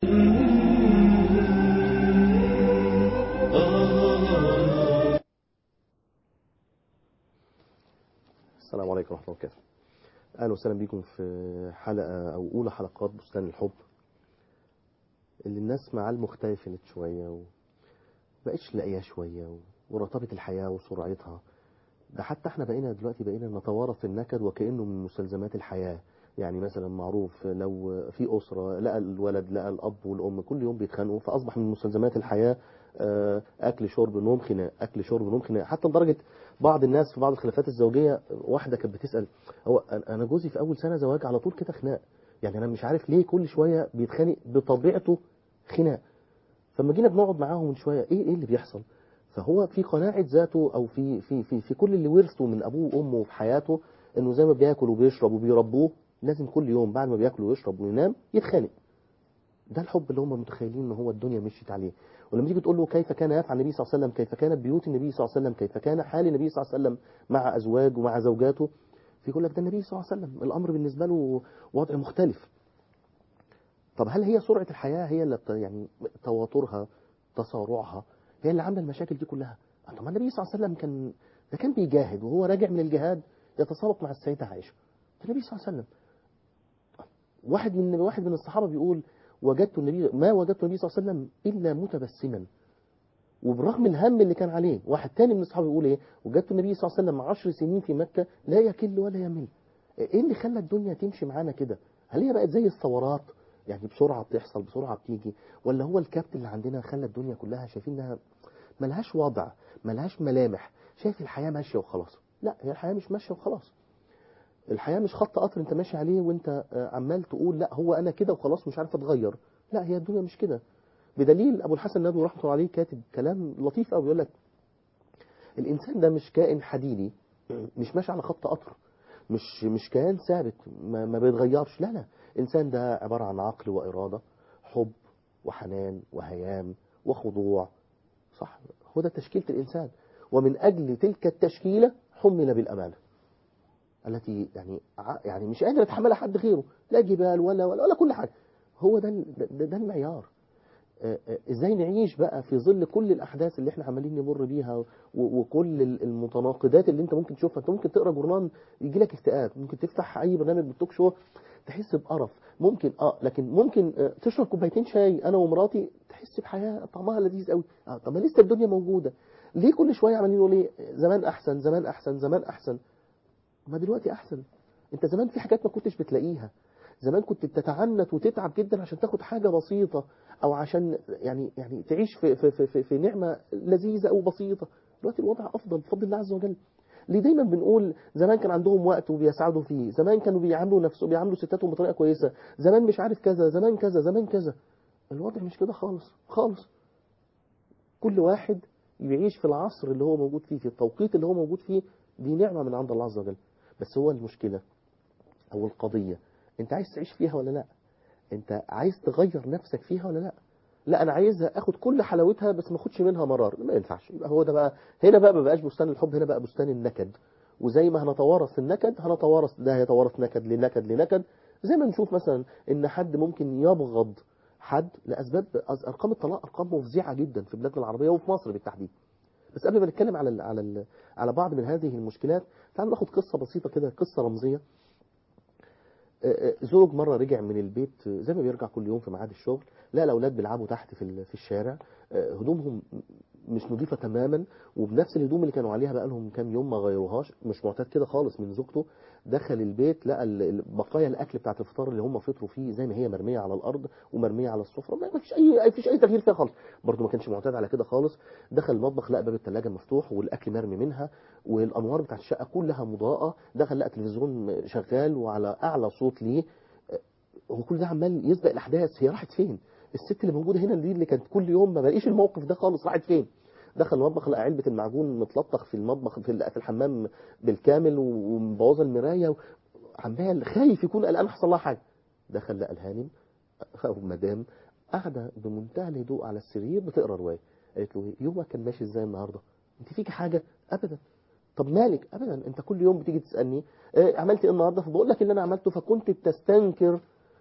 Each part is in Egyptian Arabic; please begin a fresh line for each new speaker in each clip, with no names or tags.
السلام عليكم ورحمة الله وبركاته أهلا وسهلا بكم في حلقة أو أولى حلقات بستان الحب اللي الناس معاه المختلفة شوية و بقتش لاقيها شوية و... ورتبة الحياة وسرعتها ده حتى احنا بقينا دلوقتي بقينا نتوارث النكد وكأنه من مستلزمات الحياة يعني مثلا معروف لو في أسرة لقى الولد لقى الأب والأم كل يوم بيتخانقوا فأصبح من مستلزمات الحياة آه، أكل شرب نوم خناق أكل شرب نوم خناق حتى لدرجة بعض الناس في بعض الخلافات الزوجية واحدة كانت بتسأل هو أنا جوزي في أول سنة زواج على طول كده خناق يعني أنا مش عارف ليه كل شوية بيتخانق بطبيعته خناق فلما جينا بنقعد معاهم من شوية إيه إيه اللي بيحصل فهو في قناعة ذاته أو في في في في كل اللي ورثه من أبوه وأمه في حياته إنه زي ما بياكل وبيشرب وبيربوه لازم كل يوم بعد ما بياكل ويشرب وينام يتخانق ده الحب اللي هم متخيلين ان هو الدنيا مشيت عليه ولما تيجي تقول له كيف كان يفعل النبي صلى الله عليه وسلم كيف كانت بيوت النبي صلى الله عليه وسلم كيف كان حال النبي صلى الله عليه وسلم مع ازواجه ومع زوجاته فيقول لك ده النبي صلى الله عليه وسلم الامر بالنسبه له وضع مختلف طب هل هي سرعه الحياه هي اللي بت- يعني تواترها تسارعها هي اللي عامله المشاكل دي كلها طب ما النبي صلى الله عليه وسلم كان ده كان بيجاهد وهو راجع من الجهاد يتسابق مع السيده عائشه ده النبي صلى الله عليه وسلم واحد من واحد من الصحابه بيقول وجدت النبي ما وجدت النبي صلى الله عليه وسلم الا متبسما وبرغم الهم اللي كان عليه واحد تاني من الصحابه بيقول ايه وجدت النبي صلى الله عليه وسلم عشر سنين في مكه لا يكل ولا يمل ايه اللي خلى الدنيا تمشي معانا كده هل هي بقت زي الثورات يعني بسرعه بتحصل بسرعه بتيجي ولا هو الكبت اللي عندنا خلى الدنيا كلها شايفين انها ملهاش وضع ملهاش ملامح شايف الحياه ماشيه وخلاص لا هي الحياه مش ماشيه وخلاص الحياة مش خط قطر انت ماشي عليه وانت آه، عمال تقول لا هو انا كده وخلاص مش عارف اتغير لا هي الدنيا مش كده بدليل ابو الحسن الندوي رحمه الله عليه كاتب كلام لطيف قوي بيقول لك الانسان ده مش كائن حديدي مش ماشي على خط قطر مش مش كيان ثابت ما, ما بيتغيرش لا لا الانسان ده عبارة عن عقل واراده حب وحنان وهيام وخضوع صح هو ده تشكيلة الانسان ومن اجل تلك التشكيلة حمل بالامانه التي يعني ع- يعني مش قادر يتحملها حد غيره لا جبال ولا ولا, ولا كل حاجه هو ده ال- ده, ده المعيار آه، آه، ازاي نعيش بقى في ظل كل الاحداث اللي احنا عمالين نمر بيها و- وكل ال- المتناقضات اللي انت ممكن تشوفها انت ممكن تقرا جورنال يجي لك اكتئاب ممكن تفتح اي برنامج بالتوك شو تحس بقرف ممكن اه لكن ممكن آه تشرب كوبايتين شاي انا ومراتي تحس بحياه طعمها لذيذ قوي اه طب ما لسه الدنيا موجوده ليه كل شويه عمالين نقول ايه زمان احسن زمان احسن زمان احسن ما دلوقتي احسن انت زمان في حاجات ما كنتش بتلاقيها زمان كنت بتتعنت وتتعب جدا عشان تاخد حاجه بسيطه او عشان يعني يعني تعيش في في في, في, في نعمه لذيذه او بسيطه دلوقتي الوضع افضل بفضل الله عز وجل ليه دايما بنقول زمان كان عندهم وقت وبيسعدوا فيه زمان كانوا بيعاملوا نفسهم بيعاملوا ستاتهم بطريقه كويسه زمان مش عارف كذا زمان كذا زمان كذا الوضع مش كده خالص خالص كل واحد يعيش في العصر اللي هو موجود فيه في التوقيت اللي هو موجود فيه دي نعمة من عند الله عز وجل بس هو المشكلة أو القضية أنت عايز تعيش فيها ولا لا أنت عايز تغير نفسك فيها ولا لا لا أنا عايزها أخد كل حلاوتها بس ما أخدش منها مرار ما ينفعش يبقى هو ده بقى هنا بقى ما بقاش بستان الحب هنا بقى بستان النكد وزي ما هنتوارث النكد هنتوارث ده هيتوارث نكد لنكد لنكد زي ما نشوف مثلا ان حد ممكن يبغض حد لاسباب ارقام الطلاق ارقام مفزعه جدا في بلادنا العربيه وفي مصر بالتحديد بس قبل ما نتكلم على ال على ال على بعض من هذه المشكلات تعالوا ناخد قصه بسيطه كده قصه رمزيه آه، آه، زوج مره رجع من البيت آه، زي ما بيرجع كل يوم في ميعاد الشغل لقى الاولاد بيلعبوا تحت في ال- في الشارع آه، هدومهم مش نظيفه تماما وبنفس الهدوم اللي كانوا عليها بقى لهم كام يوم ما غيروهاش مش معتاد كده خالص من زوجته دخل البيت لقى ال- ال- بقايا الاكل بتاعت الفطار اللي هم فطروا فيه زي ما هي مرميه على الارض ومرميه على السفره ما فيش اي ما فيش اي تغيير فيها خالص برضه ما كانش معتاد على كده خالص دخل المطبخ لقى باب الثلاجه مفتوح والاكل مرمي منها والانوار بتاعت الشقه كلها مضاءه دخل لقى تلفزيون شغال وعلى اعلى صوت ليه هو كل ده عمال يسبق الاحداث هي راحت فين الست اللي موجوده هنا دي اللي كانت كل يوم ما بلاقيش الموقف ده خالص راحت فين دخل المطبخ لقى علبه المعجون متلطخ في المطبخ في ال- في الحمام بالكامل ومبوظه المرايه عمال خايف يكون قلقان حصل لها حاجه دخل لقى الهانم او مدام قاعده بمنتهى الهدوء على السرير بتقرا روايه قالت له إيه؟ يومك كان ماشي ازاي النهارده انت فيك حاجه ابدا طب مالك ابدا انت كل يوم بتيجي تسالني آه، عملت ايه النهارده فبقول لك اللي انا عملته فكنت بتستنكر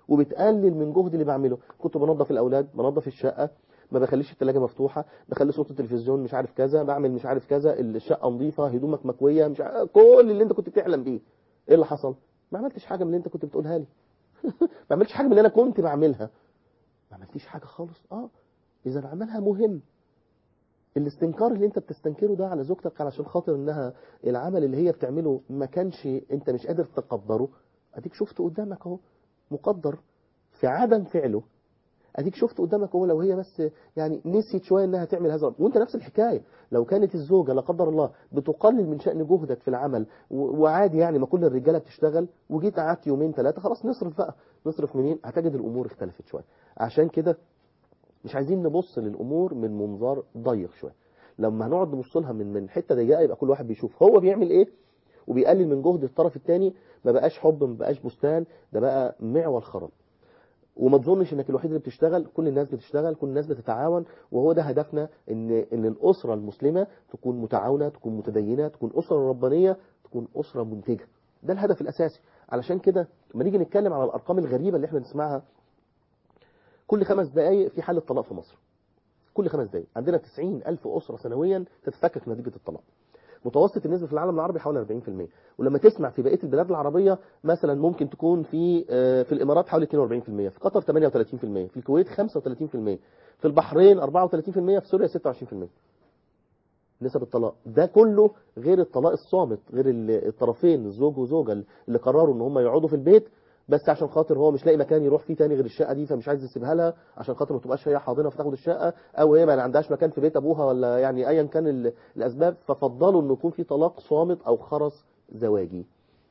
وبتقلل من جهد اللي بعمله كنت بنظف الاولاد بنظف الشقه ما بخليش الثلاجه مفتوحه بخلي صوت التلفزيون مش عارف كذا بعمل مش عارف كذا الشقه نظيفه هدومك مكويه مش عارف كل اللي انت كنت بتحلم بيه ايه اللي حصل ما عملتش حاجه من اللي انت كنت بتقولها لي ما عملتش حاجه من اللي انا كنت بعملها ما عملتيش حاجه خالص اه اذا عملها مهم الاستنكار اللي انت بتستنكره ده على زوجتك علشان خاطر انها العمل اللي هي بتعمله ما كانش انت مش قادر تقدره اديك شفته قدامك اهو مقدر في عدم فعله اديك شفت قدامك اهو لو هي بس يعني نسيت شويه انها تعمل هذا الأمر. وانت نفس الحكايه لو كانت الزوجه لا قدر الله بتقلل من شان جهدك في العمل و- وعادي يعني ما كل الرجاله بتشتغل وجيت قعدت يومين ثلاثه خلاص نصرف بقى نصرف منين هتجد الامور اختلفت شويه عشان كده مش عايزين نبص للامور من منظار ضيق شويه لما هنقعد نبص لها من من حته ضيقه يبقى كل واحد بيشوف هو بيعمل ايه وبيقلل من جهد الطرف الثاني ما بقاش حب ما بقاش بستان ده بقى معول خراب وما تظنش انك الوحيد اللي بتشتغل كل الناس بتشتغل كل الناس بتتعاون وهو ده هدفنا ان ان الاسره المسلمه تكون متعاونه تكون متدينه تكون اسره ربانيه تكون اسره منتجه ده الهدف الاساسي علشان كده لما نيجي نتكلم على الارقام الغريبه اللي احنا بنسمعها كل خمس دقائق في حاله طلاق في مصر كل خمس دقائق عندنا 90 ألف أسرة سنويا تتفكك نتيجة الطلاق متوسط النسبة في العالم العربي حوالي 40% ولما تسمع في بقية البلاد العربية مثلا ممكن تكون في آه، في الإمارات حوالي 42% في قطر 38% في الكويت 35% في البحرين 34% في سوريا 26% نسب الطلاق ده كله غير الطلاق الصامت غير ال- الطرفين الزوج وزوجة اللي قرروا ان هم يقعدوا في البيت بس عشان خاطر هو مش لاقي مكان يروح فيه تاني غير الشقه دي فمش عايز يسيبها لها عشان خاطر ما تبقاش هي حاضنه فتاخد الشقه او هي ما عندهاش مكان في بيت ابوها ولا يعني ايا كان ال- الاسباب ففضلوا انه يكون في طلاق صامت او خرس زواجي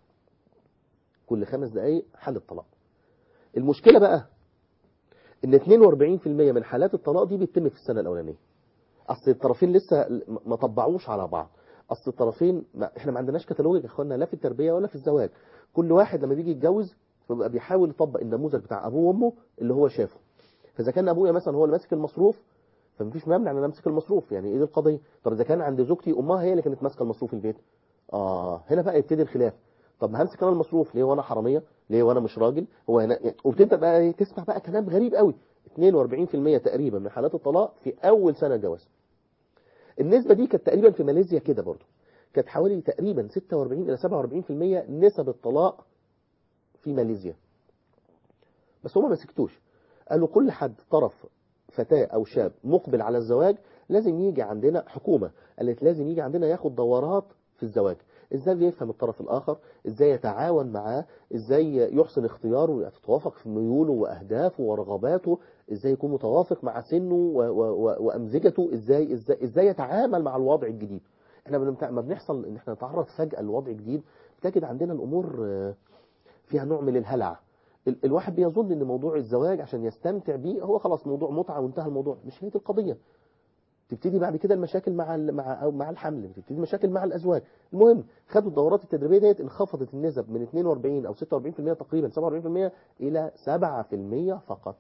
كل خمس دقائق حل الطلاق المشكله بقى ان 42% من حالات الطلاق دي بتتم في السنه الاولانيه اصل الطرفين لسه ما طبعوش على بعض اصل الطرفين ما احنا ما عندناش كتالوج يا اخوانا لا في التربيه ولا في الزواج كل واحد لما بيجي يتجوز بيبقى بيحاول يطبق النموذج بتاع ابوه وامه اللي هو شافه فاذا كان ابويا مثلا هو اللي ماسك المصروف فمفيش ممنع ان انا امسك المصروف يعني ايه دي القضيه طب اذا كان عند زوجتي امها هي اللي كانت ماسكه المصروف البيت اه هنا بقى يبتدي الخلاف طب ما همسك انا المصروف ليه وانا حراميه ليه وانا مش راجل هو هنا يعني وبتبدا بقى إيه؟ تسمع بقى كلام غريب قوي 42% تقريبا من حالات الطلاق في اول سنه جواز النسبه دي كانت تقريبا في ماليزيا كده برضو كانت حوالي تقريبا 46 الى 47% نسب الطلاق في ماليزيا بس هما ما سكتوش قالوا كل حد طرف فتاة أو شاب مقبل على الزواج لازم يجي عندنا حكومة قالت لازم يجي عندنا ياخد دورات في الزواج ازاي بيفهم الطرف الآخر ازاي يتعاون معاه ازاي يحسن اختياره ويتوافق في ميوله وأهدافه ورغباته ازاي يكون متوافق مع سنه و و و وأمزجته ازاي ازاي ازاي يتعامل مع الوضع الجديد احنا بنمتع- ما بنحصل ان احنا نتعرض فجأة لوضع جديد تجد عندنا الأمور آه، فيها نوع من الهلع ال- الواحد بيظن ان موضوع الزواج عشان يستمتع بيه هو خلاص موضوع متعة وانتهى الموضوع مش هي دي القضية تبتدي بعد كده المشاكل مع ال- مع أو مع الحمل بتبتدي المشاكل مع الازواج المهم خدوا الدورات التدريبيه ديت انخفضت النسب من 42 او 46% تقريبا 47% الى 7% فقط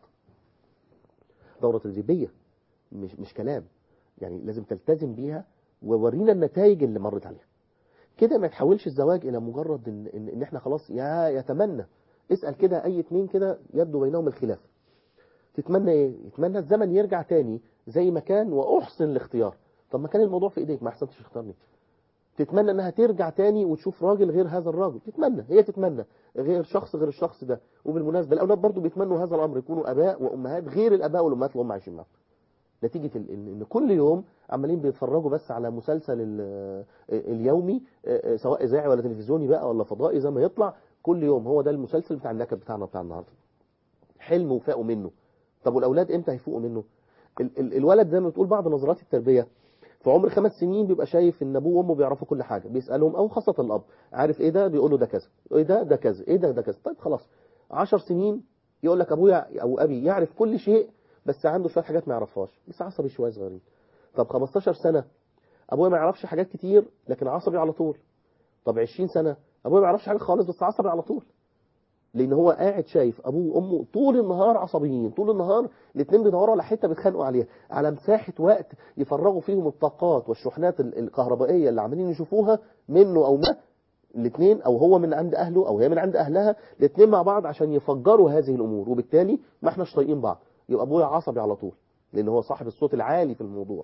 دوره تدريبيه مش مش كلام يعني لازم تلتزم بيها وورينا النتائج اللي مرت عليها كده ما يتحولش الزواج الى مجرد ان, إن, إن احنا خلاص يا يتمنى اسال كده اي اتنين كده يبدو بينهم الخلاف تتمنى ايه يتمنى الزمن يرجع تاني زي ما كان واحسن الاختيار طب ما كان الموضوع في ايديك ما احسنتش اختارني تتمنى انها ترجع تاني وتشوف راجل غير هذا الراجل تتمنى هي تتمنى غير شخص غير الشخص ده وبالمناسبه الاولاد برضو بيتمنوا هذا الامر يكونوا اباء وامهات غير الاباء والامهات اللي هم عايشين معاهم نتيجة ال- ان إن كل يوم عمالين بيتفرجوا بس على مسلسل ال- اليومي آه، آه، سواء اذاعي ولا تلفزيوني بقى ولا فضائي زي ما يطلع كل يوم هو ده المسلسل بتاع النكد بتاعنا بتاع النهارده حلم وفاقوا منه طب والاولاد امتى هيفوقوا منه ال- ال- الولد زي ما بتقول بعض نظرات التربيه في عمر خمس سنين بيبقى شايف ان ابوه وامه بيعرفوا كل حاجه بيسالهم او خاصه الاب عارف ايه ده بيقول له ده كذا ايه ده ده كذا ايه ده ده كذا طيب خلاص عشر سنين يقول لك ابويا او ابي يعرف كل شيء بس عنده شويه حاجات ما يعرفهاش بس عصبي شويه صغيرين طب 15 سنه ابويا ما يعرفش حاجات كتير لكن عصبي على طول طب 20 سنه ابويا ما يعرفش حاجه خالص بس عصبي على طول لان هو قاعد شايف ابوه وامه طول النهار عصبيين طول النهار الاثنين بيدوروا على حته بيتخانقوا عليها على مساحه وقت يفرغوا فيهم الطاقات والشحنات ال- الكهربائيه اللي عمالين يشوفوها منه او ما الاثنين او هو من عند اهله او هي من عند اهلها الاثنين مع بعض عشان يفجروا هذه الامور وبالتالي ما احناش طايقين بعض يبقى ابويا عصبي على طول لان هو صاحب الصوت العالي في الموضوع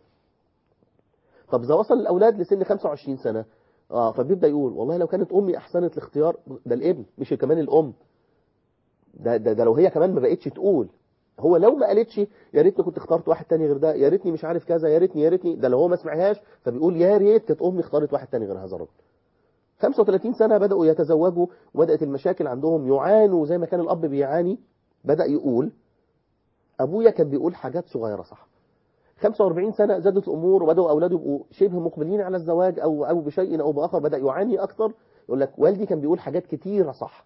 طب اذا وصل الاولاد لسن 25 سنه اه فبيبدا يقول والله لو كانت امي احسنت الاختيار ده الابن مش كمان الام ده, ده, ده لو هي كمان ما بقتش تقول هو لو ما قالتش يا ريتني كنت اخترت واحد تاني غير ده يا ريتني مش عارف كذا يا ريتني يا ريتني ده لو هو ما سمعهاش فبيقول يا ريت كانت امي اختارت واحد تاني غير هذا الرجل 35 سنة بدأوا يتزوجوا وبدأت المشاكل عندهم يعانوا زي ما كان الأب بيعاني بدأ يقول أبويا كان بيقول حاجات صغيرة صح 45 سنة زادت الأمور وبدأوا أولاده يبقوا شبه مقبلين على الزواج أو أو بشيء أو بآخر بدأ يعاني أكثر يقول لك والدي كان بيقول حاجات كتيرة صح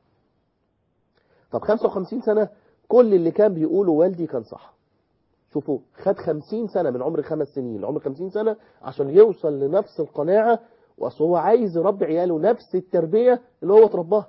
طب 55 سنة كل اللي كان بيقوله والدي كان صح شوفوا خد 50 سنة من عمر خمس سنين لعمر 50 سنة عشان يوصل لنفس القناعة واصل هو عايز يربي عياله نفس التربية اللي هو اترباها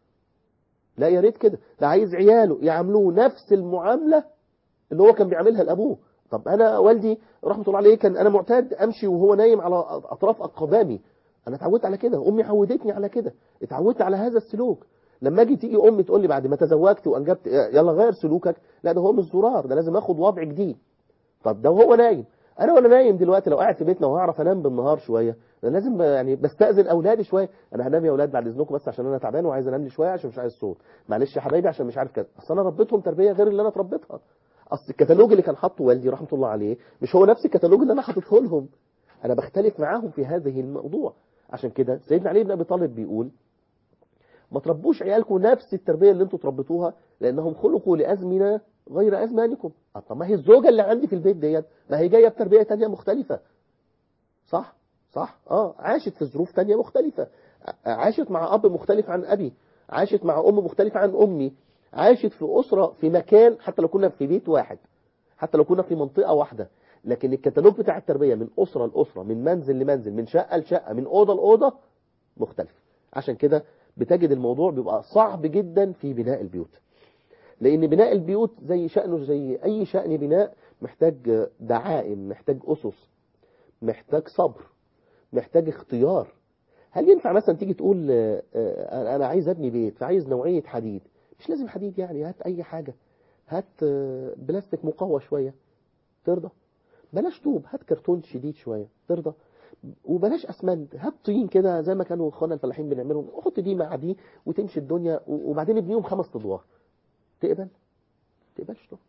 لا يا ريت كده ده عايز عياله يعاملوه نفس المعاملة اللي هو كان بيعملها لأبوه طب أنا والدي رحمة الله عليه كان أنا معتاد أمشي وهو نايم على أطراف أقدامي أنا اتعودت على كده أمي عودتني على كده اتعودت على هذا السلوك لما اجي تيجي امي تقول لي بعد ما تزوجت وانجبت يلا غير سلوكك لا ده هو مش زرار ده لازم اخد وضع جديد طب ده وهو نايم انا وانا نايم دلوقتي لو قاعد في بيتنا وهعرف انام بالنهار شويه انا لازم ب- يعني بستاذن اولادي شويه انا هنام يا اولاد بعد اذنكم بس عشان انا تعبان وعايز انام لي شويه عشان مش عايز صوت معلش يا حبايبي عشان مش عارف كده اصل انا ربيتهم تربيه غير اللي انا اتربيتها اصل الكتالوج اللي كان حاطه والدي رحمه الله عليه مش هو نفس الكتالوج اللي انا حاططه لهم انا بختلف معاهم في هذه الموضوع عشان كده سيدنا علي بن ابي طالب بيقول ما تربوش عيالكم نفس التربيه اللي انتوا تربيتوها لانهم خلقوا لازمنه غير ازمانكم آه، طب ما هي الزوجه اللي عندي في البيت ديت ما هي جايه بتربيه تانية مختلفه صح صح اه عاشت في ظروف تانية مختلفه ع- عاشت مع اب مختلف عن ابي عاشت مع ام مختلفه عن امي عاشت في اسره في مكان حتى لو كنا في بيت واحد حتى لو كنا في منطقه واحده لكن الكتالوج بتاع التربيه من اسره لاسره من منزل لمنزل من شقه لشقه من اوضه لاوضه مختلف عشان كده بتجد الموضوع بيبقى صعب جدا في بناء البيوت لان بناء البيوت زي شأنه زي اي شأن بناء محتاج دعائم محتاج اسس محتاج صبر محتاج اختيار هل ينفع مثلا تيجي تقول آه، آه، انا عايز ابني بيت فعايز نوعية حديد مش لازم حديد يعني هات اي حاجة هات آه، بلاستيك مقوى شوية ترضى بلاش طوب هات كرتون شديد شوية ترضى وبلاش اسمنت هات طين كده زي ما كانوا اخوانا الفلاحين بنعملهم حط دي مع دي وتمشي الدنيا و- وبعدين ابنيهم خمس ادوار تقبل تقبلش طبعا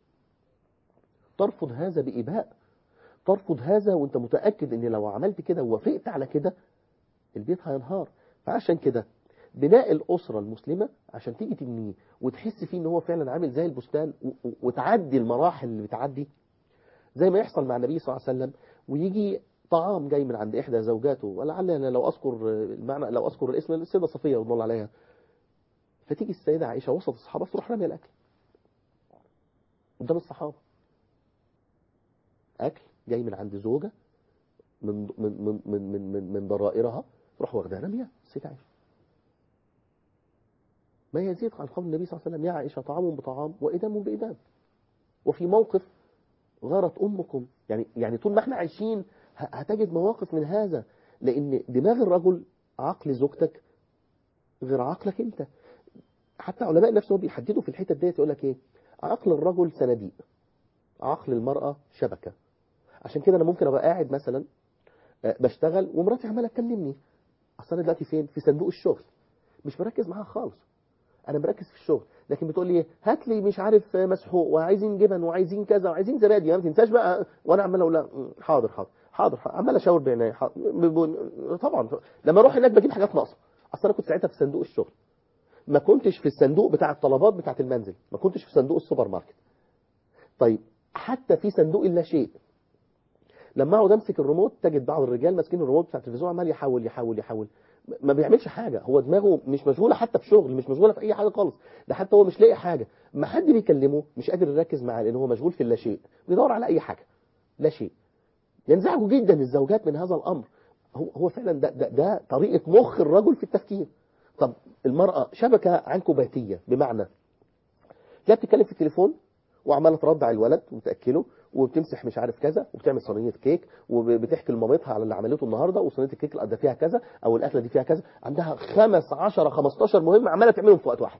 ترفض هذا بإباء ترفض هذا وانت متأكد ان لو عملت كده ووافقت على كده البيت هينهار فعشان كده بناء الأسرة المسلمة عشان تيجي تبنيه وتحس فيه ان هو فعلا عامل زي البستان و- و- وتعدي المراحل اللي بتعدي زي ما يحصل مع النبي صلى الله عليه وسلم ويجي طعام جاي من عند إحدى زوجاته ولعل أنا لو أذكر المعنى لو أذكر الاسم السيدة صفية رضي الله عليها فتيجي السيدة عائشة وسط الصحابة تروح رامية الأكل قدام الصحابة أكل جاي من عند زوجة من من من من من من, من ضرائرها تروح واخدها رامية السيدة عائشة ما يزيد عن قول النبي صلى الله عليه وسلم يا عائشة طعام بطعام وإدام بإدام وفي موقف غارت أمكم يعني يعني طول ما احنا عايشين ه- هتجد مواقف من هذا لأن دماغ الرجل عقل زوجتك غير عقلك انت حتى علماء النفس هو بيحددوا في الحتة ديت يقول لك ايه عقل الرجل صناديق عقل المرأة شبكة عشان كده انا ممكن ابقى قاعد مثلا آه، بشتغل ومراتي عماله تكلمني اصل انا دلوقتي فين في صندوق الشغل مش مركز معاها خالص انا مركز في الشغل لكن بتقول لي هات لي مش عارف مسحوق وعايزين جبن وعايزين كذا وعايزين زبادي ما تنساش بقى وانا عمال اقول لها "م، حاضر حاضر حاضر حاضر. عمال اشاور بعناية حاضر. ب- ب- طبعا لما اروح هناك بجيب حاجات ناقصه اصل انا كنت ساعتها في صندوق الشغل ما كنتش في الصندوق بتاع الطلبات بتاعت المنزل ما كنتش في صندوق السوبر ماركت طيب حتى في صندوق اللا شيء لما اقعد امسك الريموت تجد بعض الرجال ماسكين الريموت بتاع التلفزيون عمال يحاول يحاول يحاول ما بيعملش حاجه هو دماغه مش مشغوله حتى في شغل مش مشغوله في اي حاجه خالص ده حتى هو مش لاقي حاجه ما حد بيكلمه مش قادر يركز معاه لان هو مشغول في اللا شيء بيدور على اي حاجه لا شيء ينزعجوا جدا الزوجات من هذا الامر هو هو فعلا ده, ده, ده طريقه مخ الرجل في التفكير طب المراه شبكه عنكباتيه بمعنى لا بتتكلم في التليفون وعماله ترضع الولد وتاكله وبتمسح مش عارف كذا وبتعمل صينيه كيك وبتحكي لمامتها على اللي عملته النهارده وصينيه الكيك اللي فيها كذا او الاكله دي فيها كذا عندها خمس 10 15 مهم عماله تعملهم في وقت واحد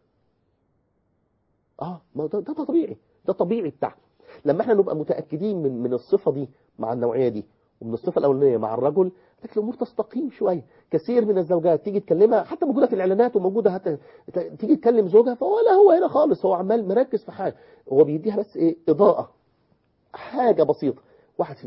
اه ما ده, ده طبيعي ده طبيعي بتاعها لما احنا نبقى متاكدين من من الصفه دي مع النوعيه دي ومن الصفه الاولانيه مع الرجل لكن الامور تستقيم شويه كثير من الزوجات تيجي تكلمها حتى موجوده في الاعلانات وموجوده حتى تيجي تكلم زوجها فهو لا هو هنا خالص هو عمال مركز في حاجه هو بيديها بس ايه اضاءه حاجه بسيطه 1% 2% 3% 4%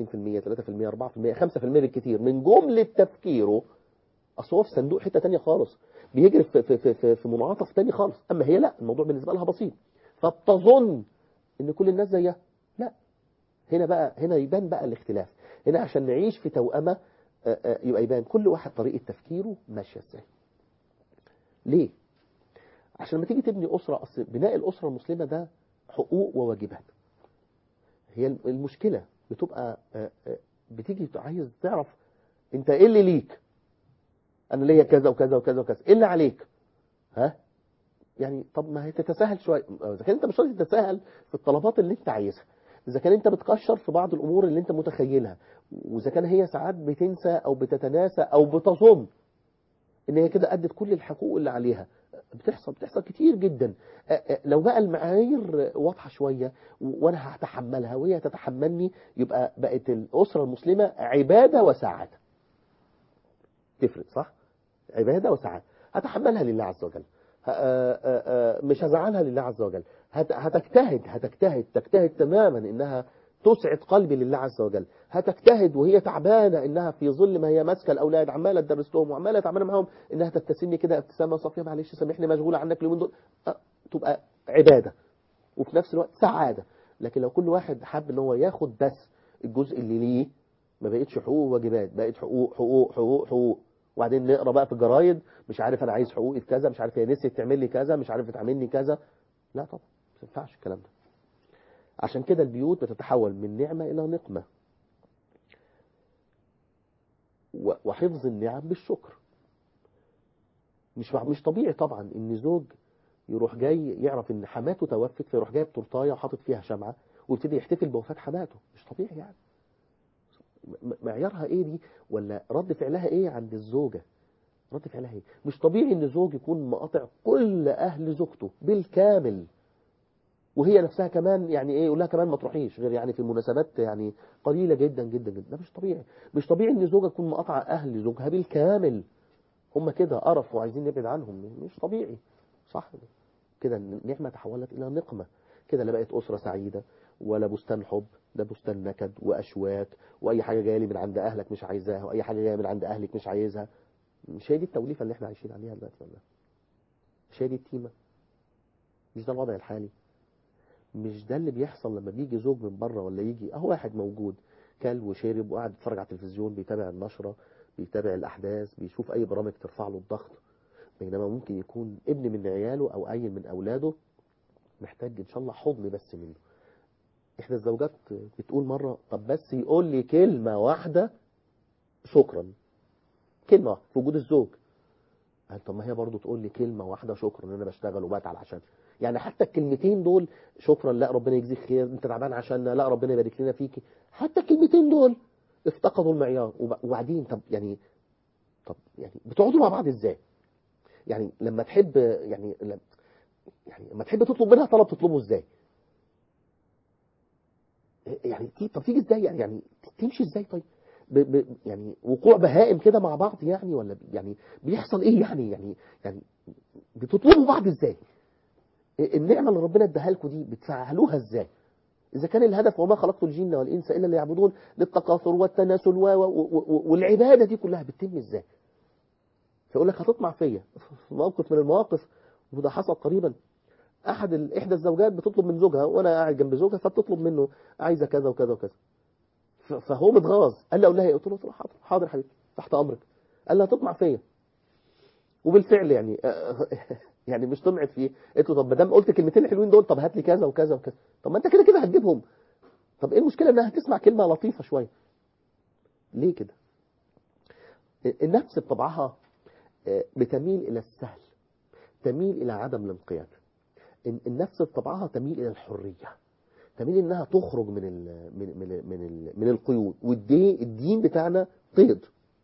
5% بالكثير من جمله تفكيره اصل هو في صندوق حته ثانيه خالص بيجري في في في في, في منعطف ثاني خالص اما هي لا الموضوع بالنسبه لها بسيط فبتظن ان كل الناس زيها لا هنا بقى هنا يبان بقى الاختلاف هنا عشان نعيش في توأمة يبقى يبان كل واحد طريقة تفكيره ماشية ازاي ليه عشان لما تيجي تبني أسرة أصل بناء الأسرة المسلمة ده حقوق وواجبات هي المشكلة بتبقى بتيجي عايز تعرف انت ايه اللي ليك انا ليا كذا وكذا وكذا وكذا ايه اللي عليك ها يعني طب ما هي تتساهل شويه اذا كان انت مش راضي تتساهل في الطلبات اللي انت عايزها اذا كان انت بتكشر في بعض الامور اللي انت متخيلها واذا كان هي ساعات بتنسى او بتتناسى او بتظن ان هي كده ادت كل الحقوق اللي عليها بتحصل بتحصل كتير جدا لو بقى المعايير واضحه شويه وانا هتحملها وهي تتحملني يبقى بقت الاسره المسلمه عباده وسعاده تفرق صح عباده وسعاده هتحملها لله عز وجل مش هزعلها لله عز وجل هتجتهد هتجتهد تجتهد تماما انها تسعد قلبي لله عز وجل هتجتهد وهي تعبانه انها في ظل ما هي ماسكه الاولاد عماله تدرس لهم وعماله تعمل معاهم انها تبتسمني كده ابتسامه صافيه معلش سامحني مشغوله عنك اليومين دول أه تبقى عباده وفي نفس الوقت سعاده لكن لو كل واحد حب ان هو ياخد بس الجزء اللي ليه ما بقتش حقوق وواجبات بقت حقوق حقوق حقوق حقوق وبعدين نقرا بقى في الجرايد مش عارف انا عايز حقوقي في كذا مش عارف هي نسيت تعمل لي كذا مش عارف تعملني كذا لا طبعا ما ينفعش الكلام ده عشان كده البيوت بتتحول من نعمة إلى نقمة وحفظ النعم بالشكر مش مش طبيعي طبعا ان زوج يروح جاي يعرف ان حماته توفت فيروح جايب تورتايه وحاطط فيها شمعه ويبتدي يحتفل بوفاه حماته مش طبيعي يعني معيارها ايه دي ولا رد فعلها ايه عند الزوجه رد فعلها ايه مش طبيعي ان زوج يكون مقاطع كل اهل زوجته بالكامل وهي نفسها كمان يعني ايه يقول لها كمان ما تروحيش غير يعني في المناسبات يعني قليله جدا جدا جدا ده مش طبيعي مش طبيعي ان زوجه تكون مقاطعه اهل زوجها بالكامل هم كده قرف وعايزين نبعد عنهم مش طبيعي صح كده النعمه تحولت الى نقمه كده لا بقت اسره سعيده ولا بستان حب ده بستان نكد واشواك واي حاجه جايه لي من عند اهلك مش عايزاها واي حاجه جايه من عند اهلك مش عايزها مش هي دي التوليفه اللي احنا عايشين عليها دلوقتي ولا مش هي دي التيمه مش ده الوضع الحالي مش ده اللي بيحصل لما بيجي زوج من بره ولا يجي اهو واحد موجود كل وشرب وقاعد يتفرج على التلفزيون بيتابع النشره بيتابع الاحداث بيشوف اي برامج ترفع له الضغط بينما ممكن يكون ابن من عياله او عيل من اولاده محتاج ان شاء الله حضن بس منه احدى الزوجات بتقول مره طب بس يقول لي كلمه واحده شكرا كلمه واحده في وجود الزوج قال طب ما هي برضه تقول لي كلمه واحده شكرا ان انا بشتغل وبتعب عشان يعني حتى الكلمتين دول شكرا لا ربنا يجزيك خير انت تعبان عشان لا ربنا يبارك لنا فيكي حتى الكلمتين دول افتقدوا المعيار وبعدين طب يعني طب يعني بتقعدوا مع بعض ازاي يعني لما تحب يعني لما يعني لما تحب تطلب منها طلب تطلبه ازاي يعني طب تيجي ازاي يعني يعني تمشي ازاي طيب ب ب يعني وقوع بهائم كده مع بعض يعني ولا يعني بيحصل ايه يعني يعني يعني بتطلبوا بعض ازاي النعمه اللي ربنا اداها لكم دي بتفعلوها ازاي اذا كان الهدف وما خلقت الجن والانس الا ليعبدون للتكاثر والتناسل و والعباده دي كلها بتتم ازاي فيقول لك هتطمع فيا في موقف من المواقف وده حصل قريبا احد احدى الزوجات بتطلب من زوجها وانا قاعد جنب زوجها فبتطلب منه عايزه كذا وكذا وكذا فهو متغاظ قال لي اقول لها ايه قلت له حاضر حاضر حبيبي تحت امرك قال لها تطمع فيا وبالفعل يعني يعني مش طمعت فيه قلت له طب ما دام قلت كلمتين الحلوين دول طب هات لي كذا وكذا وكذا طب ما انت كده كده هتجيبهم طب ايه المشكله انها تسمع كلمه لطيفه شويه ليه كده النفس بطبعها بتميل الى السهل تميل الى عدم الانقياد إن النفس بطبعها تميل إلى الحرية تميل إنها تخرج من ال من من من, ال من القيود والدين الدين بتاعنا قيد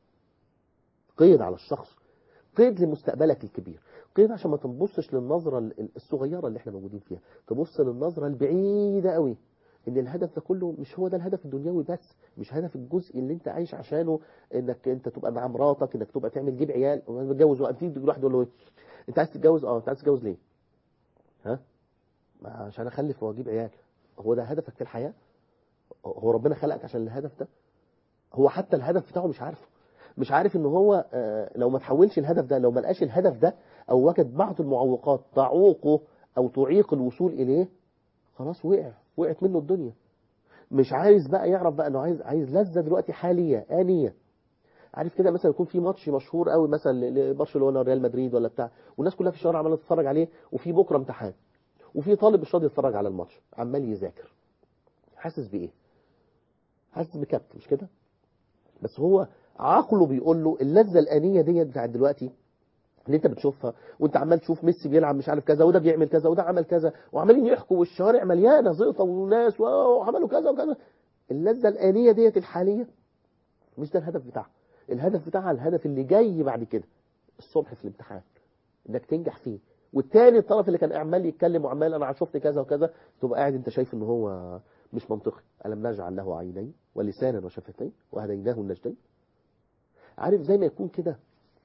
قيد على الشخص قيد لمستقبلك الكبير قيد عشان ما تنبصش للنظرة ال- الصغيرة اللي احنا موجودين فيها تبص للنظرة البعيدة قوي ان الهدف ده كله مش هو ده الهدف الدنيوي بس مش هدف الجزء اللي انت عايش عشانه انك انت تبقى مع مراتك انك تبقى تعمل جيب عيال وانا متجوز وقت تيجي واحد يقول له ايه انت عايز تتجوز اه انت عايز تتجوز ليه ها ما عشان اخلف واجيب عيال هو ده هدفك في الحياة هو ربنا خلقك عشان الهدف ده هو حتى الهدف بتاعه مش عارفه مش عارف ان هو آه، لو ما تحولش الهدف ده لو ما لقاش الهدف ده او وجد بعض المعوقات تعوقه او تعيق الوصول اليه خلاص وقع وقعت منه الدنيا مش عايز بقى يعرف بقى انه عايز عايز لذة دلوقتي حالية آنية عارف كده مثلا يكون في ماتش مشهور قوي مثلا ل- لبرشلونة ريال مدريد ولا بتاع والناس كلها في الشوارع عماله تتفرج عليه وفي بكره امتحان وفي طالب مش راضي يتفرج على الماتش عمال يذاكر حاسس بايه حاسس بكبت مش كده بس هو عقله بيقول له اللذة الآنية ديت بتاعت دلوقتي اللي انت بتشوفها وانت عمال تشوف ميسي بيلعب مش عارف كذا وده بيعمل كذا وده عمل كذا وعمالين يحكوا والشوارع مليانه زيطه وناس وعملوا كذا وكذا اللذة الآنية ديت الحالية مش ده الهدف بتاعها الهدف بتاعها الهدف اللي جاي بعد كده الصبح في الامتحان انك تنجح فيه والتاني الطرف اللي كان عمال يتكلم وعمال انا شفت كذا وكذا تبقى قاعد انت شايف ان هو مش منطقي الم نجعل له عينين ولسانا وشفتين وهديناه النجدين عارف زي ما يكون كده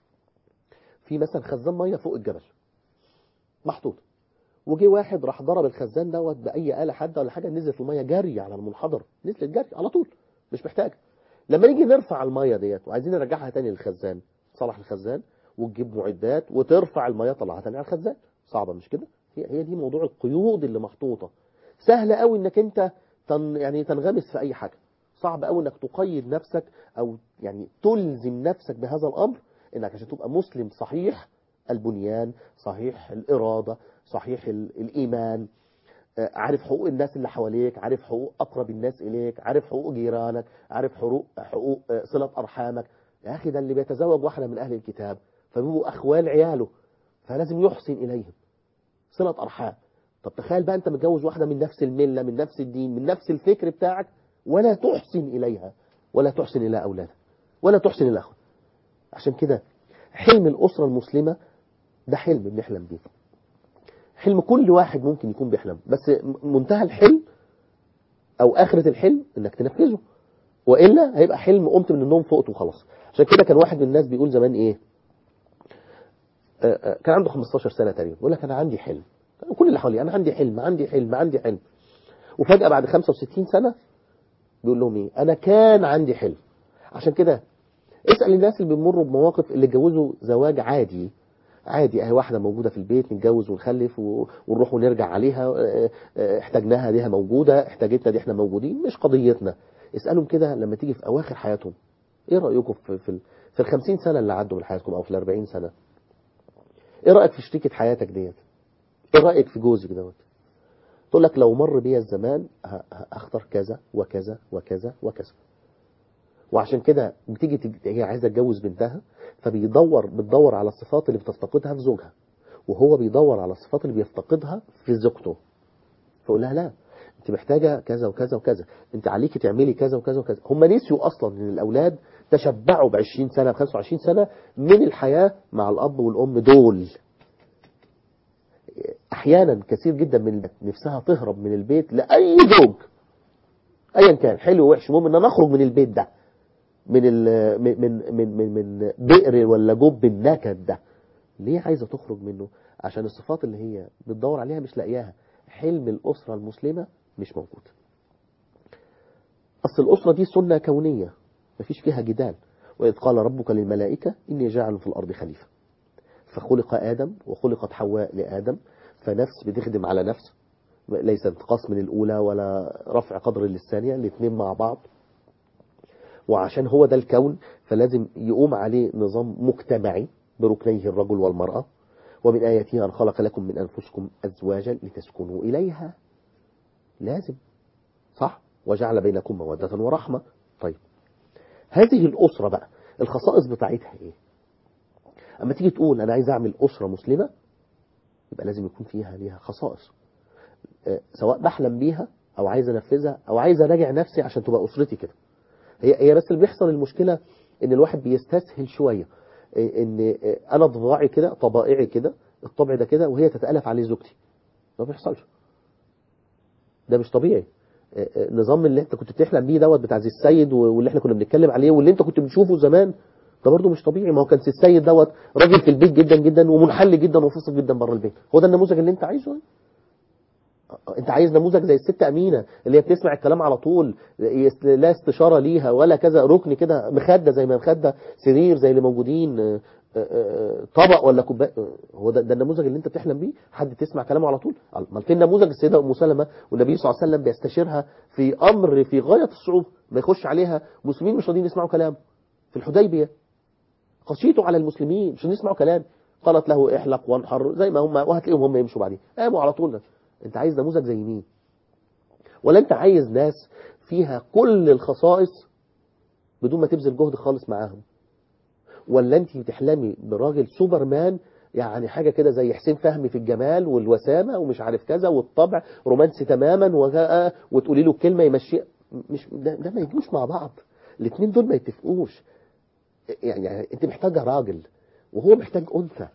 في مثلا خزان ميه فوق الجبل محطوط وجي واحد راح ضرب الخزان دوت باي آلة حادة ولا حاجه نزلت الميه جري على المنحدر نزلت جري على طول مش محتاج لما نيجي نرفع الميه ديت وعايزين نرجعها تاني للخزان تصلح الخزان وتجيب معدات وترفع الميه طلعها تاني على الخزان صعبه مش كده هي هي دي موضوع القيود اللي محطوطه سهل قوي انك انت تن يعني تنغمس في اي حاجه صعب قوي انك تقيد نفسك او يعني تلزم نفسك بهذا الامر انك عشان تبقى مسلم صحيح البنيان صحيح الاراده صحيح ال- الايمان آه، عارف حقوق الناس اللي حواليك عارف حقوق اقرب الناس اليك عارف حقوق جيرانك عارف حقوق حقوق آه، صله ارحامك يا اخي ده اللي بيتزوج واحده من اهل الكتاب فبيبقوا اخوال عياله فلازم يحسن اليهم صله ارحام طب تخيل بقى انت متجوز واحده من نفس المله من نفس الدين من نفس الفكر بتاعك ولا تحسن اليها ولا تحسن الى اولادها ولا تحسن الى اخوها عشان كده حلم الاسره المسلمه ده حلم بنحلم بيه حلم كل واحد ممكن يكون بيحلم بس م- منتهى الحلم او اخرة الحلم انك تنفذه والا هيبقى حلم قمت من النوم فقت وخلاص عشان كده كان واحد من الناس بيقول زمان ايه آه، آه، كان عنده 15 سنة تقريبا بيقول لك انا عندي حلم كل اللي حواليه انا عندي حلم عندي حلم عندي حلم وفجأة بعد 65 سنة بيقول لهم ايه انا كان عندي حلم عشان كده اسأل الناس اللي بيمروا بمواقف اللي اتجوزوا زواج عادي عادي اهي واحدة موجودة في البيت نتجوز ونخلف و- ونروح ونرجع عليها اه، اه، احتاجناها ديها موجودة احتاجتنا دي احنا موجودين مش قضيتنا اسألهم كده لما تيجي في اواخر حياتهم ايه رأيكم في في, ال- في الخمسين سنة اللي عدوا من حياتكم او في الاربعين سنة ايه رأيك في شريكة حياتك ديت ايه رأيك في جوزك دوت تقول لك لو مر بيا الزمان ه- ه- هختار كذا وكذا وكذا وكذا وعشان كده بتيجي تج- هي عايزه تتجوز بنتها فبيدور بتدور على الصفات اللي بتفتقدها في زوجها وهو بيدور على الصفات اللي بيفتقدها في زوجته فقول لها لا انت محتاجه كذا وكذا وكذا انت عليكي تعملي كذا وكذا وكذا هم نسيوا اصلا ان الاولاد تشبعوا ب 20 سنه ب 25 سنه من الحياه مع الاب والام دول احيانا كثير جدا من البنات نفسها تهرب من البيت لاي زوج ايا كان حلو ووحش المهم ان انا اخرج من البيت ده من ال من من من من, من بئر ولا جب النكد ده ليه عايزه تخرج منه عشان الصفات اللي هي بتدور عليها مش لاقياها حلم الاسره المسلمه مش موجود اصل الاسره دي سنه كونيه مفيش فيها جدال واذ قال ربك للملائكه اني جاعل في الارض خليفه فخلق ادم وخلقت حواء لادم فنفس بتخدم على نفس ليس انتقاص من الاولى ولا رفع قدر للثانيه الاثنين مع بعض وعشان هو ده الكون فلازم يقوم عليه نظام مجتمعي بركنيه الرجل والمرأة ومن آياته أن خلق لكم من أنفسكم أزواجا لتسكنوا إليها لازم صح وجعل بينكم مودة ورحمة طيب هذه الأسرة بقى الخصائص بتاعتها إيه أما تيجي تقول أنا عايز أعمل أسرة مسلمة يبقى لازم يكون فيها ليها خصائص آه، سواء بحلم بيها او عايز انفذها او عايز اراجع نفسي عشان تبقى اسرتي كده هي هي بس اللي بيحصل المشكله ان الواحد بيستسهل شويه آه، ان آه، انا طباعي كده طبائعي كده الطبع ده كده وهي تتالف عليه زوجتي ما بيحصلش ده مش طبيعي آه، آه، النظام اللي انت كنت بتحلم بيه دوت بتاع زي السيد و- واللي احنا كنا بنتكلم عليه واللي انت كنت بتشوفه زمان ده برضه مش طبيعي ما هو كان سي السيد دوت راجل في البيت جدا جدا ومنحل جدا وفاصل جدا بره البيت هو ده النموذج اللي انت عايزه انت عايز نموذج زي الست امينه اللي هي بتسمع الكلام على طول يس- لا استشاره ليها ولا كذا ركن كده مخده زي ما مخده سرير زي اللي موجودين آه، آه، آه، طبق ولا كوبايه آه، هو ده, ده النموذج اللي انت بتحلم بيه حد تسمع كلامه على طول امال فين نموذج السيده ام سلمه والنبي صلى الله عليه وسلم بيستشيرها في امر في غايه الصعوبه ما يخش عليها مسلمين مش راضيين يسمعوا كلامه في الحديبيه خشيتوا على المسلمين مش راضيين يسمعوا كلام قالت له احلق وانحر زي ما هم وهتلاقيهم هم يمشوا بعدين قاموا على طول انت عايز نموذج زي مين ولا انت عايز ناس فيها كل الخصائص بدون ما تبذل جهد خالص معاهم ولا انت بتحلمي براجل سوبرمان يعني حاجة كده زي حسين فهمي في الجمال والوسامة ومش عارف كذا والطبع رومانسي تماما وغا- وتقولي له كلمة يمشي مش ده, ده ما يجوش مع بعض الاثنين دول ما يتفقوش يعني, يعني انت محتاجة راجل وهو محتاج أنثى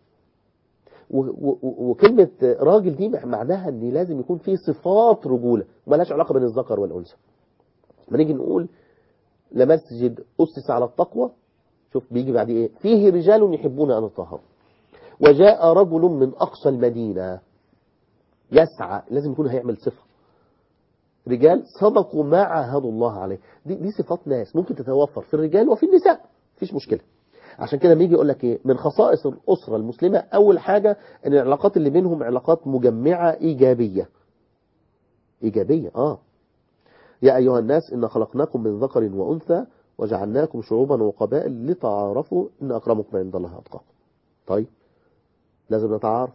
و- و- و- وكلمة راجل دي معناها ان لازم يكون فيه صفات رجولة وملهاش علاقة بين الذكر والأنثى ما نيجي نقول لمسجد أسس على التقوى شوف بيجي بعد ايه فيه رجال يحبون أن يطهروا وجاء رجل من أقصى المدينة يسعى لازم يكون هيعمل صفة رجال صدقوا ما عاهدوا الله عليه دي, دي صفات ناس ممكن تتوفر في الرجال وفي النساء مفيش مشكلة عشان كده بيجي يقول لك ايه من خصائص الأسرة المسلمة أول حاجة ان العلاقات اللي بينهم علاقات مجمعة إيجابية إيجابية آه يا أيها الناس إن خلقناكم من ذكر وأنثى وجعلناكم شعوبا وقبائل لتعارفوا إن أكرمكم عند الله أتقاكم طيب لازم نتعارف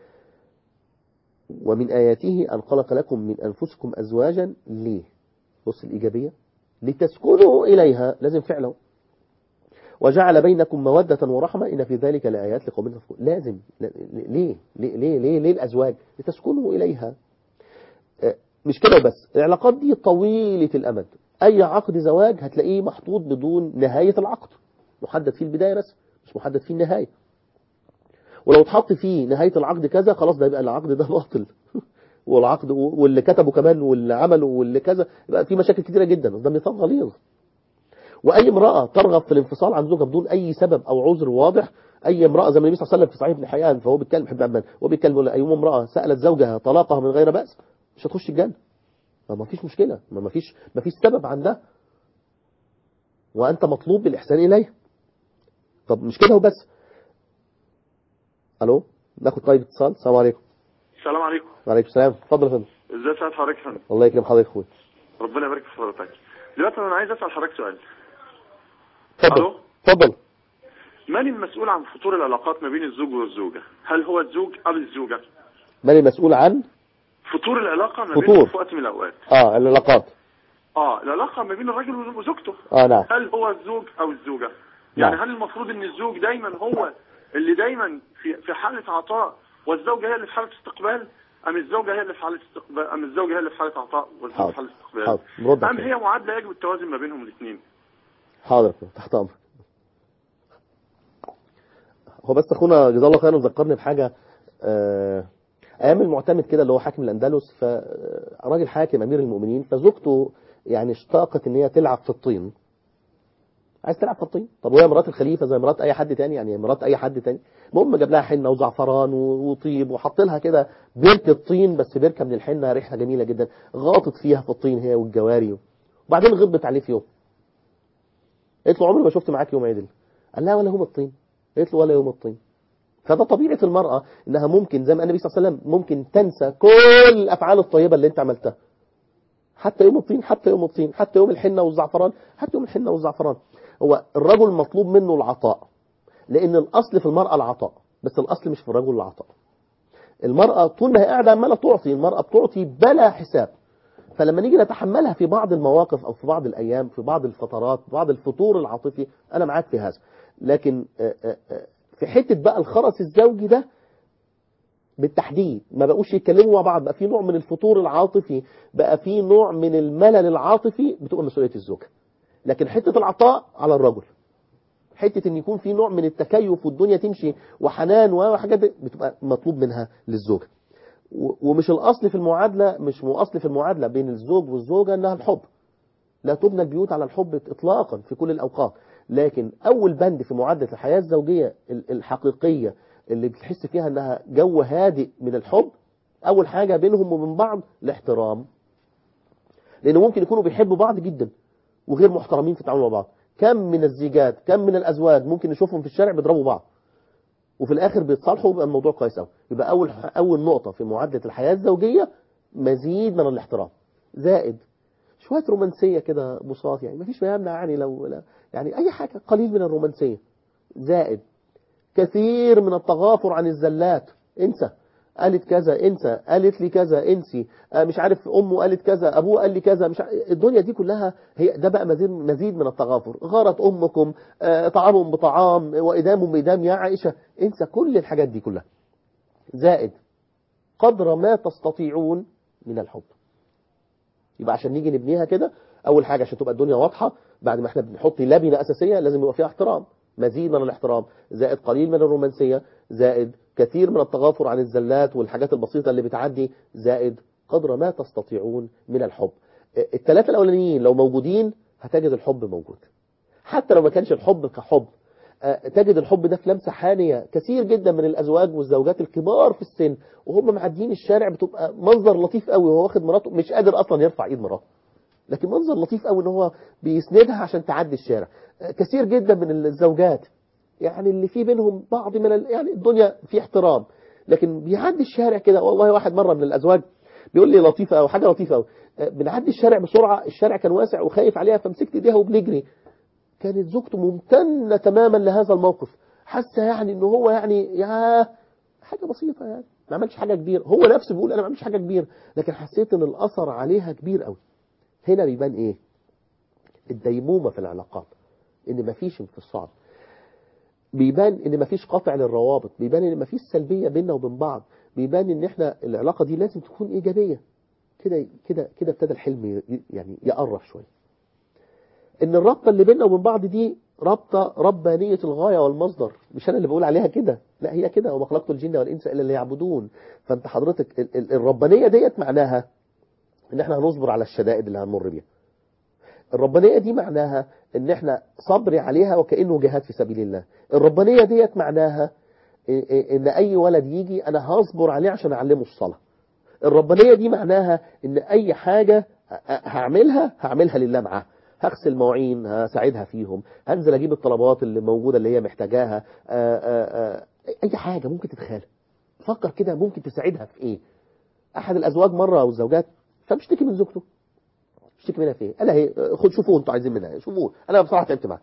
ومن آياته أن خلق لكم من أنفسكم أزواجا ليه بص الإيجابية لتسكنوا إليها لازم فعله وجعل بينكم مودة ورحمة إن في ذلك لآيات لقوم يتفكرون لازم لا- ليه ليه ليه ليه, ليه الأزواج لتسكنوا إليها آه، مش كده بس العلاقات دي طويلة الأمد أي عقد زواج هتلاقيه محطوط بدون نهاية العقد محدد فيه البداية بس مش محدد فيه النهاية ولو اتحط فيه نهاية العقد كذا خلاص ده يبقى العقد ده باطل والعقد واللي كتبه كمان واللي عمله واللي كذا يبقى في مشاكل كتيرة جدا ده ميثاق غليظ واي امراه ترغب في الانفصال عن زوجها بدون اي سبب او عذر واضح اي امراه زي ما النبي صلى الله عليه وسلم في صحيح ابن حيان فهو بيتكلم حب عمان هو بيتكلم يقول اي امراه سالت زوجها طلاقها من غير باس مش هتخش الجنه ما ما فيش مشكله ما ما فيش ما فيش سبب عن ده وانت مطلوب بالاحسان اليه طب مش كده وبس الو ناخد طيب اتصال السلام عليكم
السلام عليكم
وعليكم السلام اتفضل يا فندم
ازاي سعد حضرتك يا فندم
الله يكرم حضرتك اخويا
ربنا يبارك في حضرتك دلوقتي انا عايز اسال حضرتك سؤال
اتفضل
الو
اتفضل
من المسؤول عن فطور العلاقات ما بين الزوج والزوجه هل هو الزوج ام الزوجه
من المسؤول عن
فطور العلاقه ما
فطور.
بينهم في وقت من الاوقات
اه العلاقات
اه العلاقه ما بين الرجل وزوجته
اه نعم
هل هو الزوج او الزوجه يعني
نعم.
هل المفروض ان الزوج دايما هو اللي دايما في في حاله عطاء والزوجه هي اللي في حاله استقبال ام الزوجه هي اللي في حاله استقبال ام الزوجه هي اللي في حاله عطاء والزوج
حاضر.
في حاله استقبال
حاضر. نرد على
ام هي معادله يجب التوازن ما بينهم الاثنين
حاضر تحت امرك هو بس اخونا جزاه الله خيرا ذكرني بحاجه آه، ايام المعتمد كده اللي هو حاكم الاندلس فراجل حاكم امير المؤمنين فزوجته يعني اشتاقت ان هي تلعب في الطين عايز تلعب في الطين طب وهي مرات الخليفه زي مرات اي حد تاني يعني مرات اي حد تاني المهم جاب لها حنه وزعفران و- وطيب وحط لها كده بركه طين بس بركه من الحنه ريحه جميله جدا غاطت فيها في الطين هي والجواري وبعدين غضبت عليه في يوم قالت له عمري ما شفت معاك يوم عدل قال لها ولا يوم الطين قالت له ولا يوم الطين فده طبيعة المرأة انها ممكن زي ما النبي صلى الله عليه وسلم ممكن تنسى كل الافعال الطيبة اللي انت عملتها حتى يوم الطين حتى يوم الطين حتى يوم الحنة والزعفران حتى يوم الحنة والزعفران هو الرجل مطلوب منه العطاء لان الاصل في المرأة العطاء بس الاصل مش في الرجل العطاء المرأة طول ما هي قاعدة عمالة تعطي المرأة بتعطي بلا حساب فلما نيجي نتحملها في بعض المواقف او في بعض الايام في بعض الفترات في بعض الفتور العاطفي انا معاك في هذا لكن آه، آه، آه، في حته بقى الخرس الزوجي ده بالتحديد ما بقوش يتكلموا مع بعض بقى في نوع من الفتور العاطفي بقى في نوع من الملل العاطفي بتبقى مسؤوليه الزوجه لكن حته العطاء على الرجل حته ان يكون في نوع من التكيف والدنيا تمشي وحنان وحاجات دي بتبقى مطلوب منها للزوجه و- ومش الاصل في المعادله مش مو اصل في المعادله بين الزوج والزوجه انها الحب لا تبنى البيوت على الحب اطلاقا في كل الاوقات لكن اول بند في معادله الحياه الزوجيه ال- الحقيقيه اللي بتحس فيها انها جو هادئ من الحب اول حاجه بينهم وبين بعض الاحترام لانه ممكن يكونوا بيحبوا بعض جدا وغير محترمين في التعامل مع بعض كم من الزيجات كم من الازواج ممكن نشوفهم في الشارع بيضربوا بعض وفي الاخر بيتصالحوا يبقى الموضوع كويس قوي يبقى اول اول نقطه في معادله الحياه الزوجيه مزيد من الاحترام زائد شويه رومانسيه كده بساط يعني مفيش ما يمنع يعني لو لا يعني اي حاجه قليل من الرومانسيه زائد كثير من التغافر عن الزلات انسى قالت كذا انسى قالت لي كذا انسي آه، مش عارف امه قالت كذا ابوه قال لي كذا مش عارف الدنيا دي كلها هي ده بقى مزيد مزيد من التغافر غارت امكم آه، طعام بطعام وادام بادام يا عائشه انسى كل الحاجات دي كلها زائد قدر ما تستطيعون من الحب يبقى عشان نيجي نبنيها كده اول حاجه عشان تبقى الدنيا واضحه بعد ما احنا بنحط لبنه اساسيه لازم يبقى فيها احترام مزيد من الاحترام زائد قليل من الرومانسيه زائد كثير من التغافر عن الزلات والحاجات البسيطه اللي بتعدي زائد قدر ما تستطيعون من الحب الثلاثه الاولانيين لو موجودين هتجد الحب موجود حتى لو ما كانش الحب كحب آه، تجد الحب ده في لمسه حانيه كثير جدا من الازواج والزوجات الكبار في السن وهم معديين الشارع بتبقى منظر لطيف قوي وهو واخد مراته مش قادر اصلا يرفع ايد مراته لكن منظر لطيف قوي ان هو بيسندها عشان تعدي الشارع آه، كثير جدا من الزوجات يعني اللي في بينهم بعض من ال... يعني الدنيا في احترام لكن بيعدي الشارع كده والله واحد مره من الازواج بيقول لي لطيفه او حاجه لطيفه قوي بنعدي الشارع بسرعه الشارع كان واسع وخايف عليها فمسكت ايديها وبنجري كانت زوجته ممتنه تماما لهذا الموقف حاسه يعني ان هو يعني يا حاجه بسيطه يعني ما عملش حاجه كبيره هو نفسه بيقول انا ما عملتش حاجه كبيره لكن حسيت ان الاثر عليها كبير قوي هنا بيبان ايه الديمومه في العلاقات ان مفيش انفصال بيبان ان مفيش قطع للروابط بيبان ان مفيش سلبيه بيننا وبين بعض بيبان ان احنا العلاقه دي لازم تكون ايجابيه كده كده كده ابتدى الحلم ي- يعني يقرب شويه ان الرابطه اللي بيننا وبين بعض دي رابطه ربانيه الغايه والمصدر مش انا اللي بقول عليها كده لا هي كده وما خلقت الجن والانس الا ليعبدون فانت حضرتك ال- ال- الربانيه ديت معناها ان احنا هنصبر على الشدائد اللي هنمر بيها الربانيه دي معناها ان احنا صبري عليها وكانه جهاد في سبيل الله الربانيه ديت معناها إيه إيه ان اي ولد يجي انا هصبر عليه عشان اعلمه الصلاه الربانيه دي معناها ان اي حاجه ه- هعملها هعملها لله معاه هغسل مواعين هساعدها فيهم هنزل اجيب الطلبات اللي موجوده اللي هي محتاجاها آآ آآ اي حاجه ممكن تتخيل فكر كده ممكن تساعدها في ايه احد الازواج مره او الزوجات فبيشتكي من زوجته بيشتكي منها في ايه قال لها ايه خد شوفوا انتوا عايزين منها إيه، شوفوا انا بصراحه تعبت معاها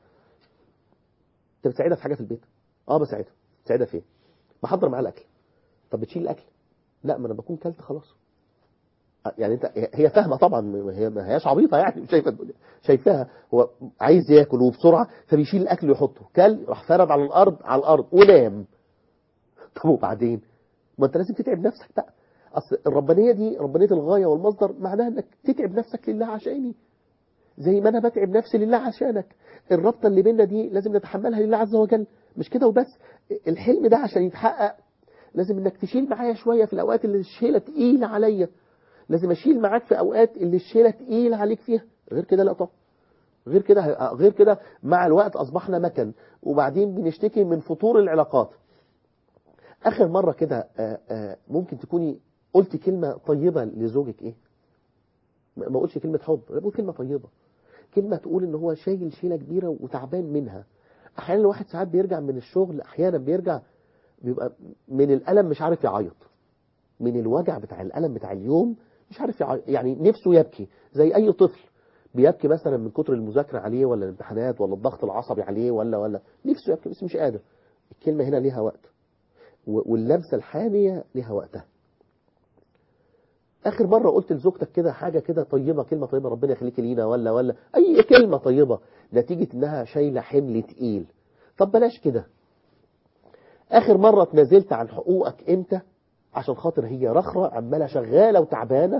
انت بتساعدها في حاجه في البيت اه بساعدها بتساعدها في ايه بحضر معاها الاكل طب بتشيل الاكل لا ما انا بكون كلت خلاص يعني انت هي فاهمه طبعا هي ما هياش عبيطه يعني مش شايفه الدنيا شايفاها هو عايز ياكل وبسرعه فبيشيل الاكل ويحطه كل راح فرد على الارض على الارض ونام طب وبعدين ما انت لازم تتعب نفسك بقى اصل الربانيه دي ربانيه الغايه والمصدر معناها انك تتعب نفسك لله عشاني زي ما انا بتعب نفسي لله عشانك الرابطه اللي بيننا دي لازم نتحملها لله عز وجل مش كده وبس الحلم ده عشان يتحقق لازم انك تشيل معايا شويه في الاوقات اللي الشيله تقيله عليا لازم اشيل معاك في اوقات اللي الشيله تقيله عليك فيها غير كده لا طبعا غير كده غير كده مع الوقت اصبحنا مكن وبعدين بنشتكي من فطور العلاقات اخر مره كده آه، آه، ممكن تكوني قلتي كلمه طيبه لزوجك ايه ما ما اقولش كلمه حب انا بقول كلمه طيبه كلمه تقول ان هو شايل شيله كبيره وتعبان منها احيانا الواحد ساعات بيرجع من الشغل احيانا بيرجع بيبقى من الالم مش عارف يعيط من الوجع بتاع الالم بتاع اليوم مش عارف يعيط يعني نفسه يبكي زي اي طفل بيبكي مثلا من كتر المذاكره عليه ولا الامتحانات ولا الضغط العصبي عليه ولا ولا نفسه يبكي بس مش قادر الكلمه هنا ليها وقت و- واللمسه الحاميه ليها وقتها اخر مره قلت لزوجتك كده حاجه كده طيبه كلمه طيبه ربنا يخليك لينا ولا ولا اي كلمه طيبه نتيجه انها شايله حمل تقيل طب بلاش كده اخر مره اتنازلت عن حقوقك امتى عشان خاطر هي رخرة عمالة شغالة وتعبانة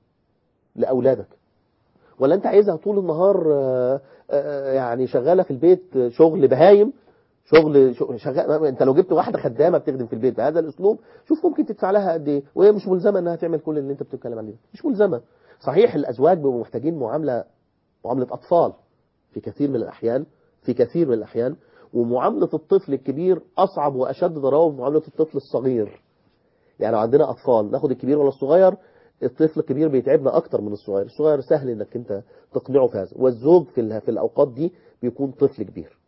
لأولادك ولا انت عايزها طول النهار آه، آه، يعني شغالة في البيت آه، شغل بهايم شغل شغل- شغال انت لو جبت واحدة خدامة بتخدم في البيت بهذا الاسلوب شوف ممكن تدفع لها قد ايه وهي مش ملزمة انها تعمل كل اللي انت بتتكلم عليه ده. مش ملزمة صحيح الازواج بيبقوا محتاجين معاملة معاملة اطفال في كثير من الاحيان في كثير من الاحيان ومعاملة الطفل الكبير اصعب واشد ضرابة من معاملة الطفل الصغير يعني لو عندنا اطفال ناخد الكبير ولا الصغير الطفل الكبير بيتعبنا اكتر من الصغير الصغير سهل انك انت تقنعه في هذا والزوج في ال- في الاوقات دي بيكون طفل كبير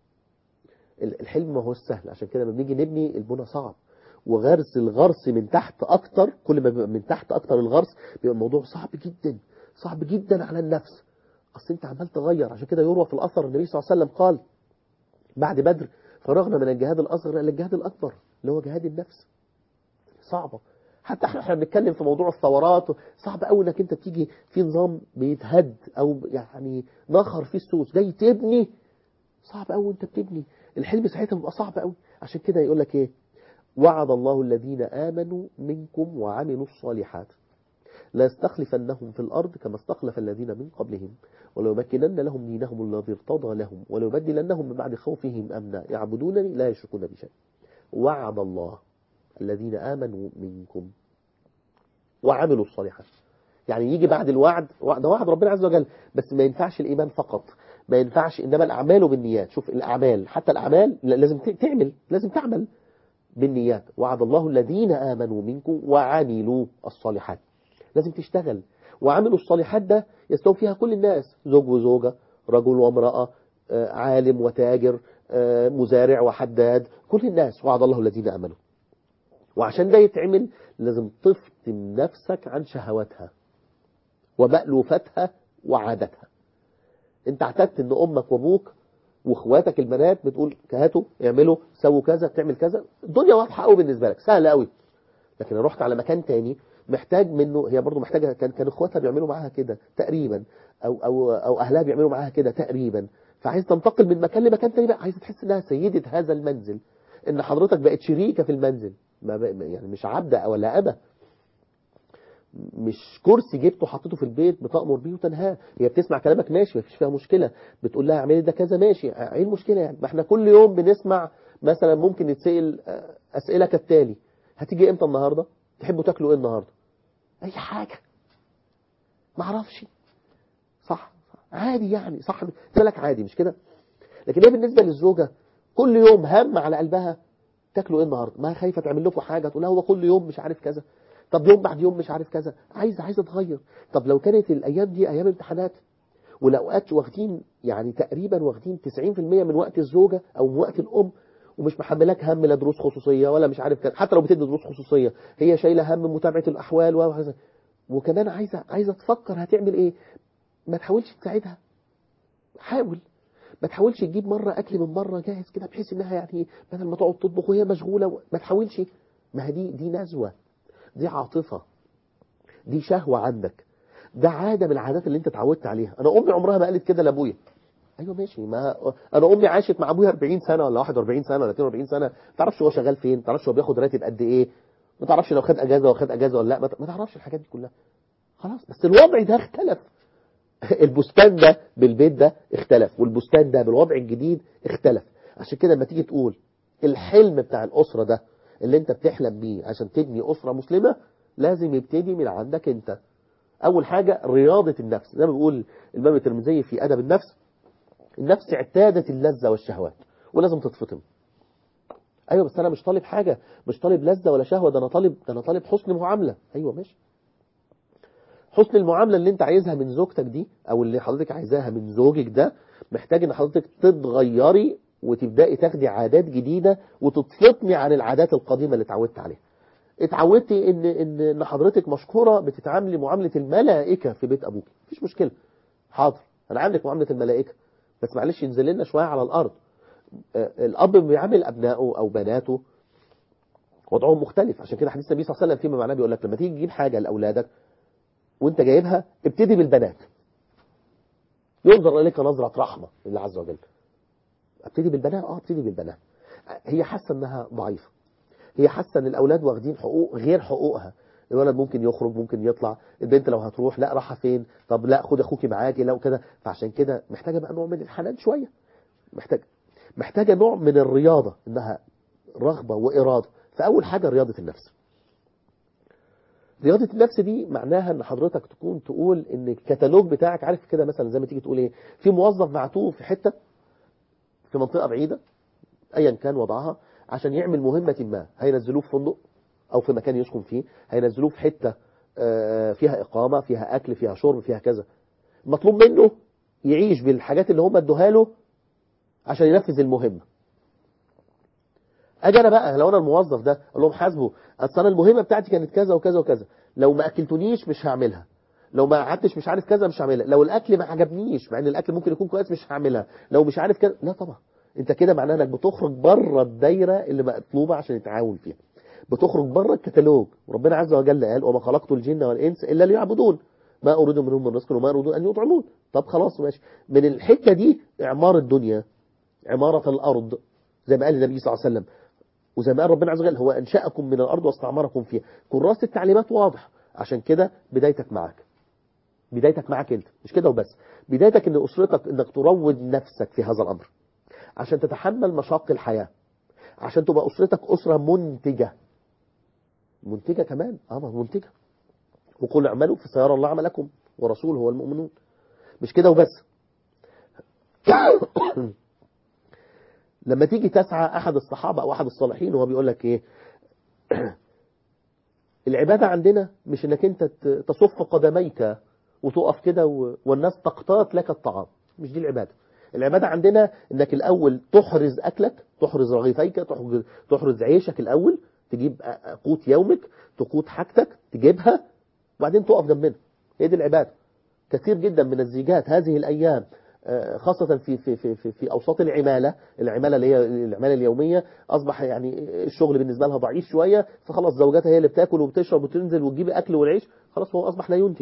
ال- الحلم ما هو سهل عشان كده لما بنيجي نبني البنى صعب وغرس الغرس من تحت اكتر كل ما بيبقى من تحت اكتر الغرس بيبقى الموضوع صعب جدا صعب جدا على النفس اصل انت عمال تغير عشان كده يروى في الاثر النبي صلى الله عليه وسلم قال بعد بدر فرغنا من الجهاد الاصغر الى الجهاد الاكبر اللي هو جهاد النفس صعبه حتى احنا احنا بنتكلم في موضوع الثورات صعب قوي انك انت تيجي في نظام بيتهد او يعني نخر فيه السوس جاي تبني صعب قوي انت بتبني الحلم ساعتها بيبقى صعب قوي عشان كده يقول لك ايه وعد الله الذين امنوا منكم وعملوا الصالحات لا يستخلفنهم في الارض كما استخلف الذين من قبلهم وليمكنن لهم دينهم الذي ارتضى لهم وليبدلنهم من بعد خوفهم امنا يعبدونني لا يشركون بي شيئا وعد الله الذين آمنوا منكم وعملوا الصالحات يعني يجي بعد الوعد ده وعد ربنا عز وجل بس ما ينفعش الإيمان فقط ما ينفعش إنما الأعمال بالنيات شوف الأعمال حتى الأعمال لازم تعمل لازم تعمل بالنيات وعد الله الذين آمنوا منكم وعملوا الصالحات لازم تشتغل وعملوا الصالحات ده يستوي فيها كل الناس زوج وزوجة رجل وامرأة آه، عالم وتاجر آه، مزارع وحداد كل الناس وعد الله الذين آمنوا وعشان ده يتعمل لازم تفطم نفسك عن شهواتها ومألوفتها وعادتها انت اعتدت ان امك وابوك واخواتك البنات بتقول هاتوا اعملوا سووا كذا تعمل كذا الدنيا واضحه قوي بالنسبه لك سهله قوي لكن لو رحت على مكان تاني محتاج منه هي برضو محتاجه كان كان اخواتها بيعملوا معاها كده تقريبا او او او اهلها بيعملوا معاها كده تقريبا فعايز تنتقل من مكان لمكان تاني بقى عايزه تحس انها سيده هذا المنزل ان حضرتك بقت شريكه في المنزل ما بق- يعني مش عبده ولا ابه مش كرسي جبته حطيته في البيت بتأمر بيه وتنهاه هي بتسمع كلامك ماشي مفيش فيها مشكلة بتقول لها اعملي ده كذا ماشي ايه المشكلة يعني ما احنا كل يوم بنسمع مثلا ممكن نتسأل آه، أسئلة كالتالي هتيجي امتى النهاردة تحبوا تاكلوا ايه النهاردة اي حاجة ما اعرفش صح صح. عادي يعني صح قلت لك عادي مش كده لكن هي بالنسبة للزوجة كل يوم هم على قلبها تاكلوا ايه النهارده ما خايفه تعمل لكم حاجه تقول لها هو كل يوم مش عارف كذا طب يوم بعد يوم مش عارف كذا عايزه عايزه تغير طب لو كانت الايام دي ايام امتحانات والاوقات واخدين يعني تقريبا واخدين 90% من وقت الزوجه او من وقت الام ومش محملاك هم لا دروس خصوصيه ولا مش عارف كذا حتى لو بتدي دروس خصوصيه هي شايله هم متابعه الاحوال وهكذا وكمان عايزه عايزه تفكر هتعمل ايه ما تحاولش تساعدها حاول ما تحاولش تجيب مرة أكل من مرة جاهز كده بحيث إنها يعني بدل ما تقعد تطبخ وهي مشغولة ما تحاولش ما هي دي دي نزوة دي عاطفة دي شهوة عندك ده عادة من العادات اللي أنت اتعودت عليها أنا أمي عمرها ما قالت كده لأبويا أيوة ماشي ما أنا أمي عاشت مع أبويا 40 سنة ولا 41 سنة ولا 42 سنة ما تعرفش هو شغال فين ما تعرفش هو بياخد راتب قد إيه ما تعرفش لو خد أجازة وخد أجازة ولا لا ما ت- ما تعرفش الحاجات دي كلها خلاص بس الوضع ده اختلف البستان ده بالبيت ده اختلف والبستان ده بالوضع الجديد اختلف عشان كده لما تيجي تقول الحلم بتاع الأسرة ده اللي انت بتحلم بيه عشان تبني أسرة مسلمة لازم يبتدي من عندك انت أول حاجة رياضة النفس زي ما بيقول الإمام الترمذي في أدب النفس النفس اعتادت اللذة والشهوات ولازم تتفطم ايوه بس انا مش طالب حاجه مش طالب لذه ولا شهوه ده انا طالب ده انا طالب حسن معامله ايوه ماشي حسن المعاملة اللي انت عايزها من زوجتك دي او اللي حضرتك عايزاها من زوجك ده محتاج ان حضرتك تتغيري وتبدأي تاخدي عادات جديدة وتتفطمي عن العادات القديمة اللي اتعودت عليها اتعودتي ان ان ان حضرتك مشكورة بتتعاملي معاملة الملائكة في بيت ابوك مفيش مشكلة حاضر انا عاملك معاملة الملائكة بس معلش ينزل لنا شوية على الارض آه، الاب بيعامل ابنائه او بناته وضعهم مختلف عشان كده حديث النبي صلى الله عليه وسلم فيما معناه بيقول لك لما تيجي تجيب حاجة لاولادك وانت جايبها ابتدي بالبنات ينظر اليك نظرة رحمة لله عز وجل ابتدي بالبنات اه ابتدي بالبنات هي حاسة انها ضعيفة هي حاسه ان الاولاد واخدين حقوق غير حقوقها الولد ممكن يخرج ممكن يطلع البنت لو هتروح لا راحه فين طب لا خد اخوكي معاكي لا وكده فعشان كده محتاجه بقى نوع من الحنان شويه محتاج محتاجه نوع من الرياضه انها رغبه واراده فاول حاجه رياضه النفس رياضة النفس دي معناها ان حضرتك تكون تقول ان الكتالوج بتاعك عارف كده مثلا زي ما تيجي تقول ايه في موظف معتوه في حتة في منطقة بعيدة ايا كان وضعها عشان يعمل مهمة ما هينزلوه في فندق او في مكان يسكن فيه هينزلوه في حتة آه، فيها اقامة فيها اكل فيها شرب فيها كذا مطلوب منه يعيش بالحاجات اللي هم ادوها له عشان ينفذ المهمة اجي انا بقى لو انا الموظف ده اقول لهم حاسبوا اصل انا المهمه بتاعتي كانت كذا وكذا وكذا لو ما اكلتونيش مش هعملها لو ما قعدتش مش عارف كذا مش هعملها لو الاكل ما عجبنيش مع ان الاكل ممكن يكون كويس مش هعملها لو مش عارف كذا لا طبعا انت كده معناه انك بتخرج بره الدايره اللي مطلوبه عشان يتعاون فيها بتخرج بره الكتالوج وربنا عز وجل قال وما خلقت الجن والانس الا ليعبدون ما اريد منهم من رزق وما اريد ان يطعمون طب خلاص ماشي من الحته دي اعمار الدنيا عماره الارض زي ما قال النبي صلى الله عليه وسلم وزي ما قال ربنا عز وجل هو انشاكم من الارض واستعمركم فيها كراسه التعليمات واضح عشان كده بدايتك معاك بدايتك معاك انت مش كده وبس بدايتك ان اسرتك انك تروض نفسك في هذا الامر عشان تتحمل مشاق الحياه عشان تبقى اسرتك اسره منتجه منتجه كمان اه ما هو منتجه وقل اعملوا فسيرى الله عملكم ورسوله والمؤمنون مش كده وبس لما تيجي تسعى احد الصحابه او احد الصالحين وهو بيقول لك ايه العباده عندنا مش انك انت ت- تصف قدميك وتقف كده و- والناس تقتات لك الطعام مش دي العباده العباده عندنا انك الاول تحرز اكلك تحرز رغيفيك تحرز, تحرز عيشك الاول تجيب أ- أ- قوت يومك تقوت حاجتك تجيبها وبعدين تقف جنبنا هي دي العباده كثير جدا من الزيجات هذه الايام آه، خاصة في في في في, في اوساط العمالة، العمالة اللي هي العمالة اليومية اصبح يعني الشغل بالنسبة لها ضعيف شوية فخلاص زوجاتها هي اللي بتاكل وبتشرب وتنزل وتجيب اكل والعيش خلاص هو اصبح لا ينتج.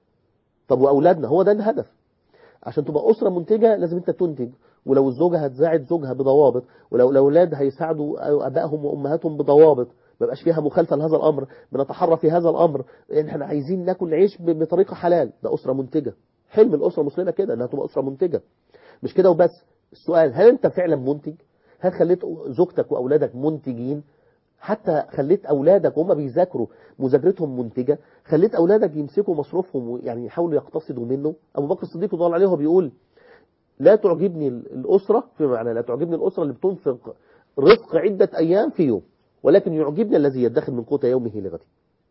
طب واولادنا هو ده الهدف. عشان تبقى اسرة منتجة لازم انت تنتج ولو الزوجة هتساعد زوجها بضوابط ولو الاولاد هيساعدوا ابائهم وامهاتهم بضوابط ما يبقاش فيها مخالفة لهذا الامر بنتحرى في هذا الامر ان احنا عايزين ناكل عيش ب- بطريقة حلال ده اسرة منتجة حلم الاسرة المسلمة كده انها تبقى اسرة منتجة مش كده وبس السؤال هل انت فعلا منتج هل خليت زوجتك واولادك منتجين حتى خليت اولادك وهم بيذاكروا مذاكرتهم منتجه خليت اولادك يمسكوا مصروفهم ويعني يحاولوا يقتصدوا منه ابو بكر الصديق رضي الله عليه هو بيقول لا تعجبني الاسره في معنى لا تعجبني الاسره اللي بتنفق رزق عده ايام في يوم ولكن يعجبني الذي يدخر من قوت يومه لغده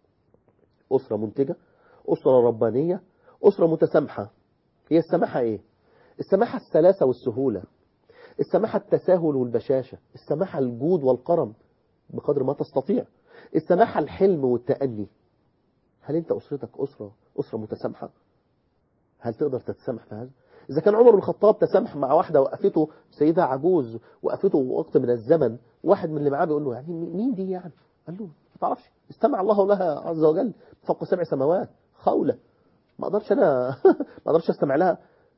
اسره منتجه اسره ربانيه اسره متسامحه هي السماحه ايه السماحه السلاسه والسهوله السماحه التساهل والبشاشه السماحه الجود والكرم بقدر ما تستطيع السماحة الحلم والتأني هل أنت أسرتك أسرة أسرة متسامحة هل تقدر تتسامح في هذا إذا كان عمر بن الخطاب تسامح مع واحدة وقفته سيدة عجوز وقفته وقت من الزمن واحد من اللي معاه بيقول له يعني مين دي يعني قال له ما تعرفش استمع الله لها عز وجل فوق سبع سماوات خولة ما اقدرش انا ما اقدرش استمع لها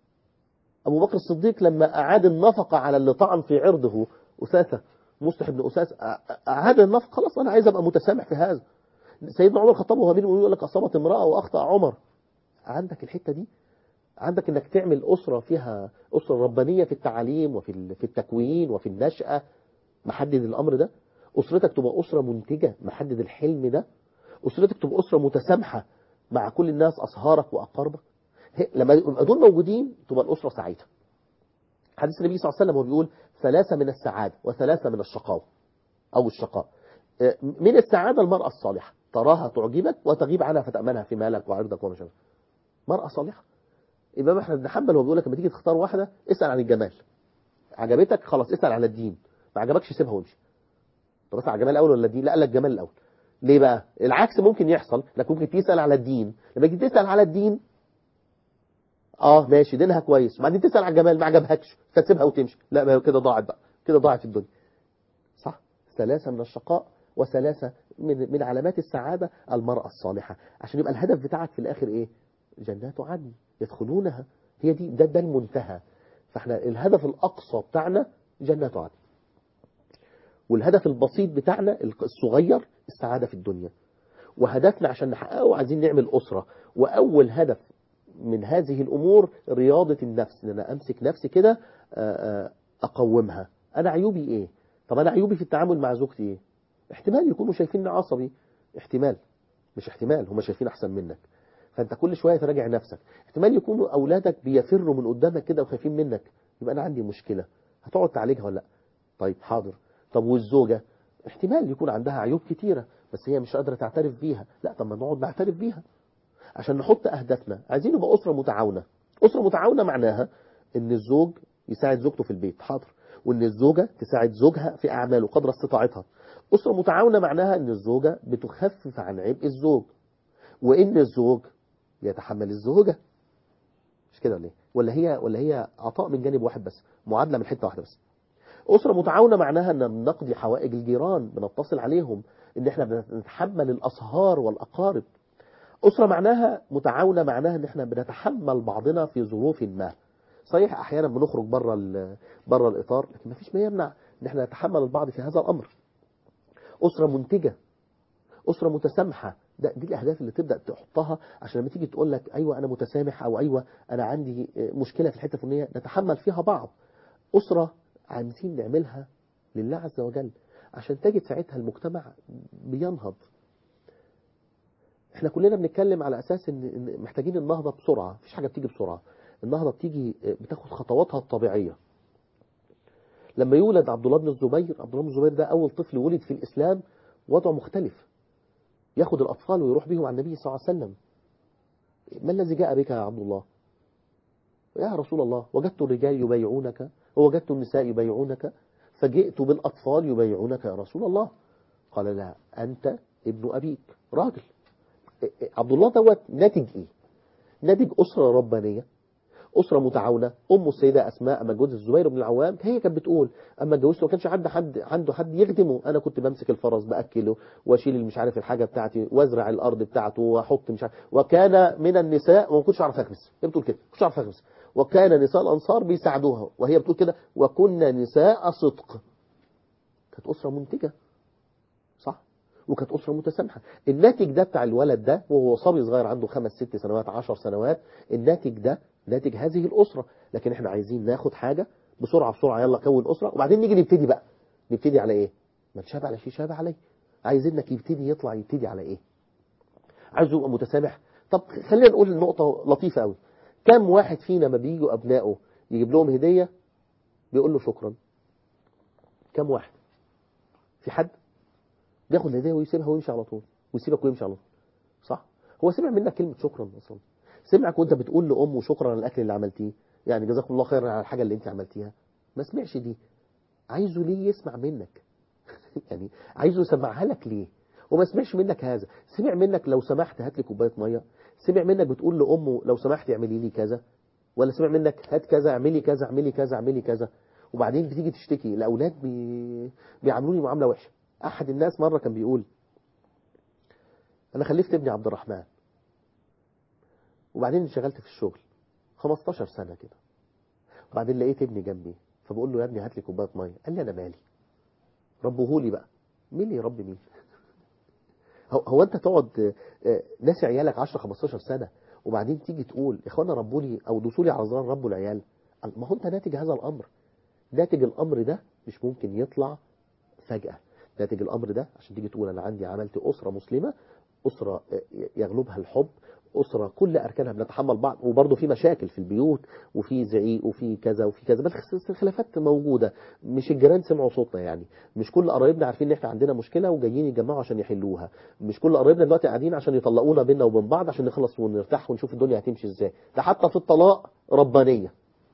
ابو بكر الصديق لما اعاد النفقه على اللي طعن في عرضه اساسه مصلح بن اساس اعاد النفقه خلاص انا عايز ابقى متسامح في هذا سيدنا عمر الخطاب وهو بيقول يقول لك اصابت امراه واخطا عمر عندك الحته دي عندك انك تعمل اسره فيها اسره ربانيه في التعليم وفي ال- في التكوين وفي النشاه محدد الامر ده اسرتك تبقى اسره منتجه محدد الحلم ده اسرتك تبقى اسره متسامحه مع كل الناس اصهارك واقاربك هي- لما يبقى دول موجودين تبقى الاسره سعيده حديث النبي صلى الله عليه وسلم هو بيقول ثلاثه من السعاده وثلاثه من الشقاوه او الشقاء آه، من السعاده المراه الصالحه تراها تعجبك وتغيب عنها فتامنها في مالك وعرضك وما شابه مراه صالحه الامام احمد بن حنبل هو بيقول لك لما تيجي تختار واحده اسال عن الجمال عجبتك خلاص اسال عن الدين ما عجبكش سيبها وامشي طب اسال عن الجمال الاول ولا الدين لا قال لك الجمال الاول ليه بقى العكس ممكن يحصل انك ممكن تسال على الدين لما تيجي تسال على الدين اه ماشي دينها كويس وبعدين تسال على الجمال ما عجبهكش فتسيبها وتمشي لا ما هو كده ضاعت بقى كده ضاعت الدنيا صح ثلاثه من الشقاء وثلاثه من من علامات السعاده المراه الصالحه عشان يبقى الهدف بتاعك في الاخر ايه جنات عدن يدخلونها هي دي ده ده المنتهى فاحنا الهدف الاقصى بتاعنا جنات عدن والهدف البسيط بتاعنا الصغير السعادة في الدنيا وهدفنا عشان نحققه عايزين نعمل أسرة وأول هدف من هذه الأمور رياضة النفس إن أنا أمسك نفسي كده آه، آه، أقومها أنا عيوبي إيه طب أنا عيوبي في التعامل مع زوجتي إيه احتمال يكونوا شايفيني عصبي احتمال مش احتمال هم شايفين أحسن منك فأنت كل شوية تراجع نفسك احتمال يكونوا أولادك بيفروا من قدامك كده وخايفين منك يبقى أنا عندي مشكلة هتقعد تعالجها ولا لا طيب حاضر طب والزوجة احتمال يكون عندها عيوب كتيرة بس هي مش قادرة تعترف بيها لا طب ما نقعد نعترف بيها عشان نحط أهدافنا عايزين نبقى أسرة متعاونة أسرة متعاونة معناها إن الزوج يساعد زوجته في البيت حاضر وإن الزوجة تساعد زوجها في أعماله قدر استطاعتها أسرة متعاونة معناها إن الزوجة بتخفف عن عبء الزوج وإن الزوج يتحمل الزوجة مش كده ولا ايه ولا هي ولا هي عطاء من جانب واحد بس معادلة من حتة واحدة بس أسرة متعاونة معناها أن بنقضي حوائج الجيران بنتصل عليهم إن إحنا بنتحمل الأصهار والأقارب أسرة معناها متعاونة معناها إن إحنا بنتحمل بعضنا في ظروف ما صحيح أحيانا بنخرج بره بره الإطار لكن ما فيش ما يمنع إن إحنا نتحمل البعض في هذا الأمر أسرة منتجة أسرة متسامحة ده دي الأهداف اللي تبدأ تحطها عشان لما تيجي تقول لك أيوة أنا متسامح أو أيوة أنا عندي مشكلة في الحتة الفلانية نتحمل فيها بعض أسرة عايزين نعملها لله عز وجل عشان تجد ساعتها المجتمع بينهض احنا كلنا بنتكلم على اساس ان إن محتاجين النهضه بسرعه مفيش حاجه بتيجي بسرعه النهضه بتيجي بتاخد خطواتها الطبيعيه لما يولد عبد الله بن الزبير عبد الله بن الزبير ده اول طفل ولد في الاسلام وضعه مختلف ياخد الاطفال ويروح بيهم على النبي صلى الله عليه وسلم ما الذي جاء بك يا عبد الله يا رسول الله وجدت الرجال يبايعونك ووجدت النساء يبايعونك فجئت بالأطفال يبايعونك يا رسول الله قال لا أنت ابن أبيك راجل عبد الله دوت ناتج إيه ناتج أسرة ربانية أسرة متعاونة أم السيدة أسماء أما جوز الزبير بن العوام هي كانت بتقول أما اتجوزته ما كانش عنده حد عنده حد يخدمه أنا كنت بمسك الفرس بأكله وأشيل مش عارف الحاجة بتاعتي وأزرع الأرض بتاعته وأحط مش عارف وكان من النساء وما كنتش أعرف أخبز هي بتقول كده ما كنتش أعرف أخبز وكان نساء الأنصار بيساعدوها وهي بتقول كده وكنا نساء صدق كانت أسرة منتجة صح وكانت أسرة متسامحة الناتج ده بتاع الولد ده وهو صبي صغير عنده خمس ست سنوات عشر سنوات الناتج ده ناتج هذه الأسرة لكن احنا عايزين ناخد حاجة بسرعة بسرعة يلا كون أسرة وبعدين نيجي نبتدي بقى نبتدي على ايه ما تشاب على شيء شاب عليه عايزينك يبتدي يطلع يبتدي على ايه عايزه يبقى متسامح طب خلينا نقول نقطة لطيفة قوي كم واحد فينا ما بيجوا أبنائه يجيب لهم هدية بيقول له شكرا كم واحد في حد بياخد الهدية ويسيبها ويمشي على طول ويسيبك ويمشي على طول صح هو سمع منك كلمة شكرا أصلا سمعك وانت بتقول لأمه شكرا على الأكل اللي عملتيه يعني جزاكم الله خيرا على الحاجة اللي انت عملتيها ما سمعش دي عايزه ليه يسمع منك يعني عايزه يسمعها لك ليه وما سمعش منك هذا سمع منك لو سمحت هات لي كوبايه ميه سمع منك بتقول لامه لو سمحت اعملي لي كذا ولا سمع منك هات كذا اعملي كذا اعملي كذا اعملي كذا وبعدين بتيجي تشتكي الاولاد بي... بيعاملوني معامله وحشه احد الناس مره كان بيقول انا خلفت ابني عبد الرحمن وبعدين انشغلت في الشغل 15 سنه كده وبعدين لقيت ابني جنبي فبقول له يا ابني هات لي كوبايه ميه قال لي انا مالي ربهولي بقى مين اللي يربي مين هو, هو انت تقعد ناسي عيالك 10 15 سنه وبعدين تيجي تقول يا اخوانا ربوا لي او دوسوا لي على زرار ربوا العيال ما هو انت ناتج هذا الامر ناتج الامر ده مش ممكن يطلع فجاه ناتج الامر ده عشان تيجي تقول انا عندي عملت اسره مسلمه اسره يغلبها الحب أسرة كل أركانها بنتحمل بعض وبرضه في مشاكل في البيوت وفي زعيق وفي كذا وفي كذا بس الخلافات موجودة مش الجيران سمعوا صوتنا يعني مش كل قرايبنا عارفين ان احنا عندنا مشكلة وجايين يجمعوا عشان يحلوها مش كل قرايبنا دلوقتي قاعدين عشان يطلقونا بينا وبين بعض عشان نخلص ونرتاح ونشوف الدنيا هتمشي ازاي ده حتى في الطلاق ربانية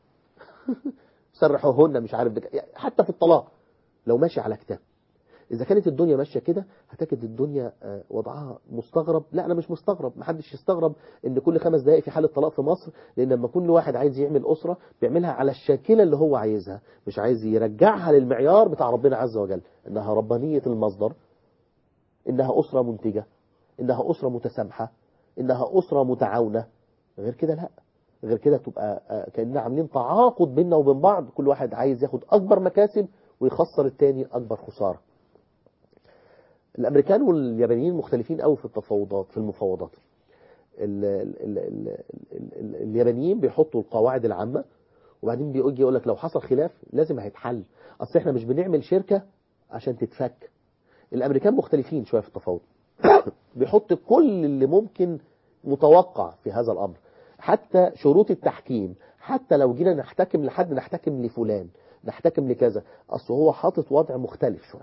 سرحوهن مش عارف بك. حتى في الطلاق لو ماشي على كتاب إذا كانت الدنيا ماشية كده هتجد الدنيا وضعها مستغرب لا أنا مش مستغرب محدش يستغرب إن كل خمس دقائق في حالة طلاق في مصر لأن لما كل واحد عايز يعمل أسرة بيعملها على الشاكلة اللي هو عايزها مش عايز يرجعها للمعيار بتاع ربنا عز وجل إنها ربانية المصدر إنها أسرة منتجة إنها أسرة متسامحة إنها أسرة متعاونة غير كده لا غير كده تبقى كأننا عاملين تعاقد بيننا وبين بعض كل واحد عايز ياخد أكبر مكاسب ويخسر التاني اكبر خساره الامريكان واليابانيين مختلفين قوي في التفاوضات في المفاوضات ال ال ال ال ال ال اليابانيين بيحطوا القواعد العامه وبعدين بيجي يقول لك لو حصل خلاف لازم هيتحل اصل احنا مش بنعمل شركه عشان تتفك الامريكان مختلفين شويه في التفاوض بيحط كل اللي ممكن متوقع في هذا الامر حتى شروط التحكيم حتى لو جينا نحتكم لحد نحتكم لفلان نحتكم لكذا اصل هو حاطط وضع مختلف شويه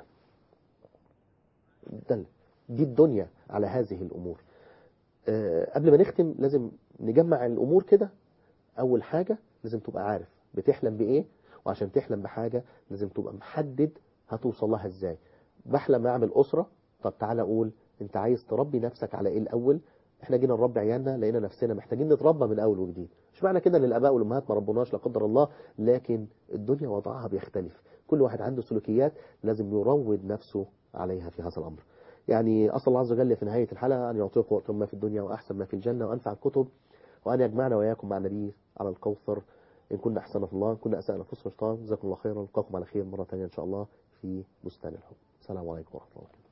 ده دي الدنيا على هذه الامور أه قبل ما نختم لازم نجمع الامور كده اول حاجه لازم تبقى عارف بتحلم بايه وعشان تحلم بحاجه لازم تبقى محدد هتوصل لها ازاي بحلم اعمل اسره طب تعالى اقول انت عايز تربي نفسك على ايه الاول احنا جينا نربي عيالنا لقينا نفسنا محتاجين نتربى من اول وجديد مش معنى كده ان الاباء والامهات ما ربوناش لا قدر الله لكن الدنيا وضعها بيختلف كل واحد عنده سلوكيات لازم يروض نفسه عليها في هذا الامر يعني اسال الله عز وجل في نهايه الحلقه ان يعطيكم وقت ما في الدنيا واحسن ما في الجنه وانفع الكتب وان يجمعنا واياكم مع النبي على الكوثر ان كنا احسن في الله ان كنا اسانا في الشيطان جزاكم الله خيرا نلقاكم على خير مره ثانيه ان شاء الله في بستان الحب السلام عليكم ورحمه الله وبركاته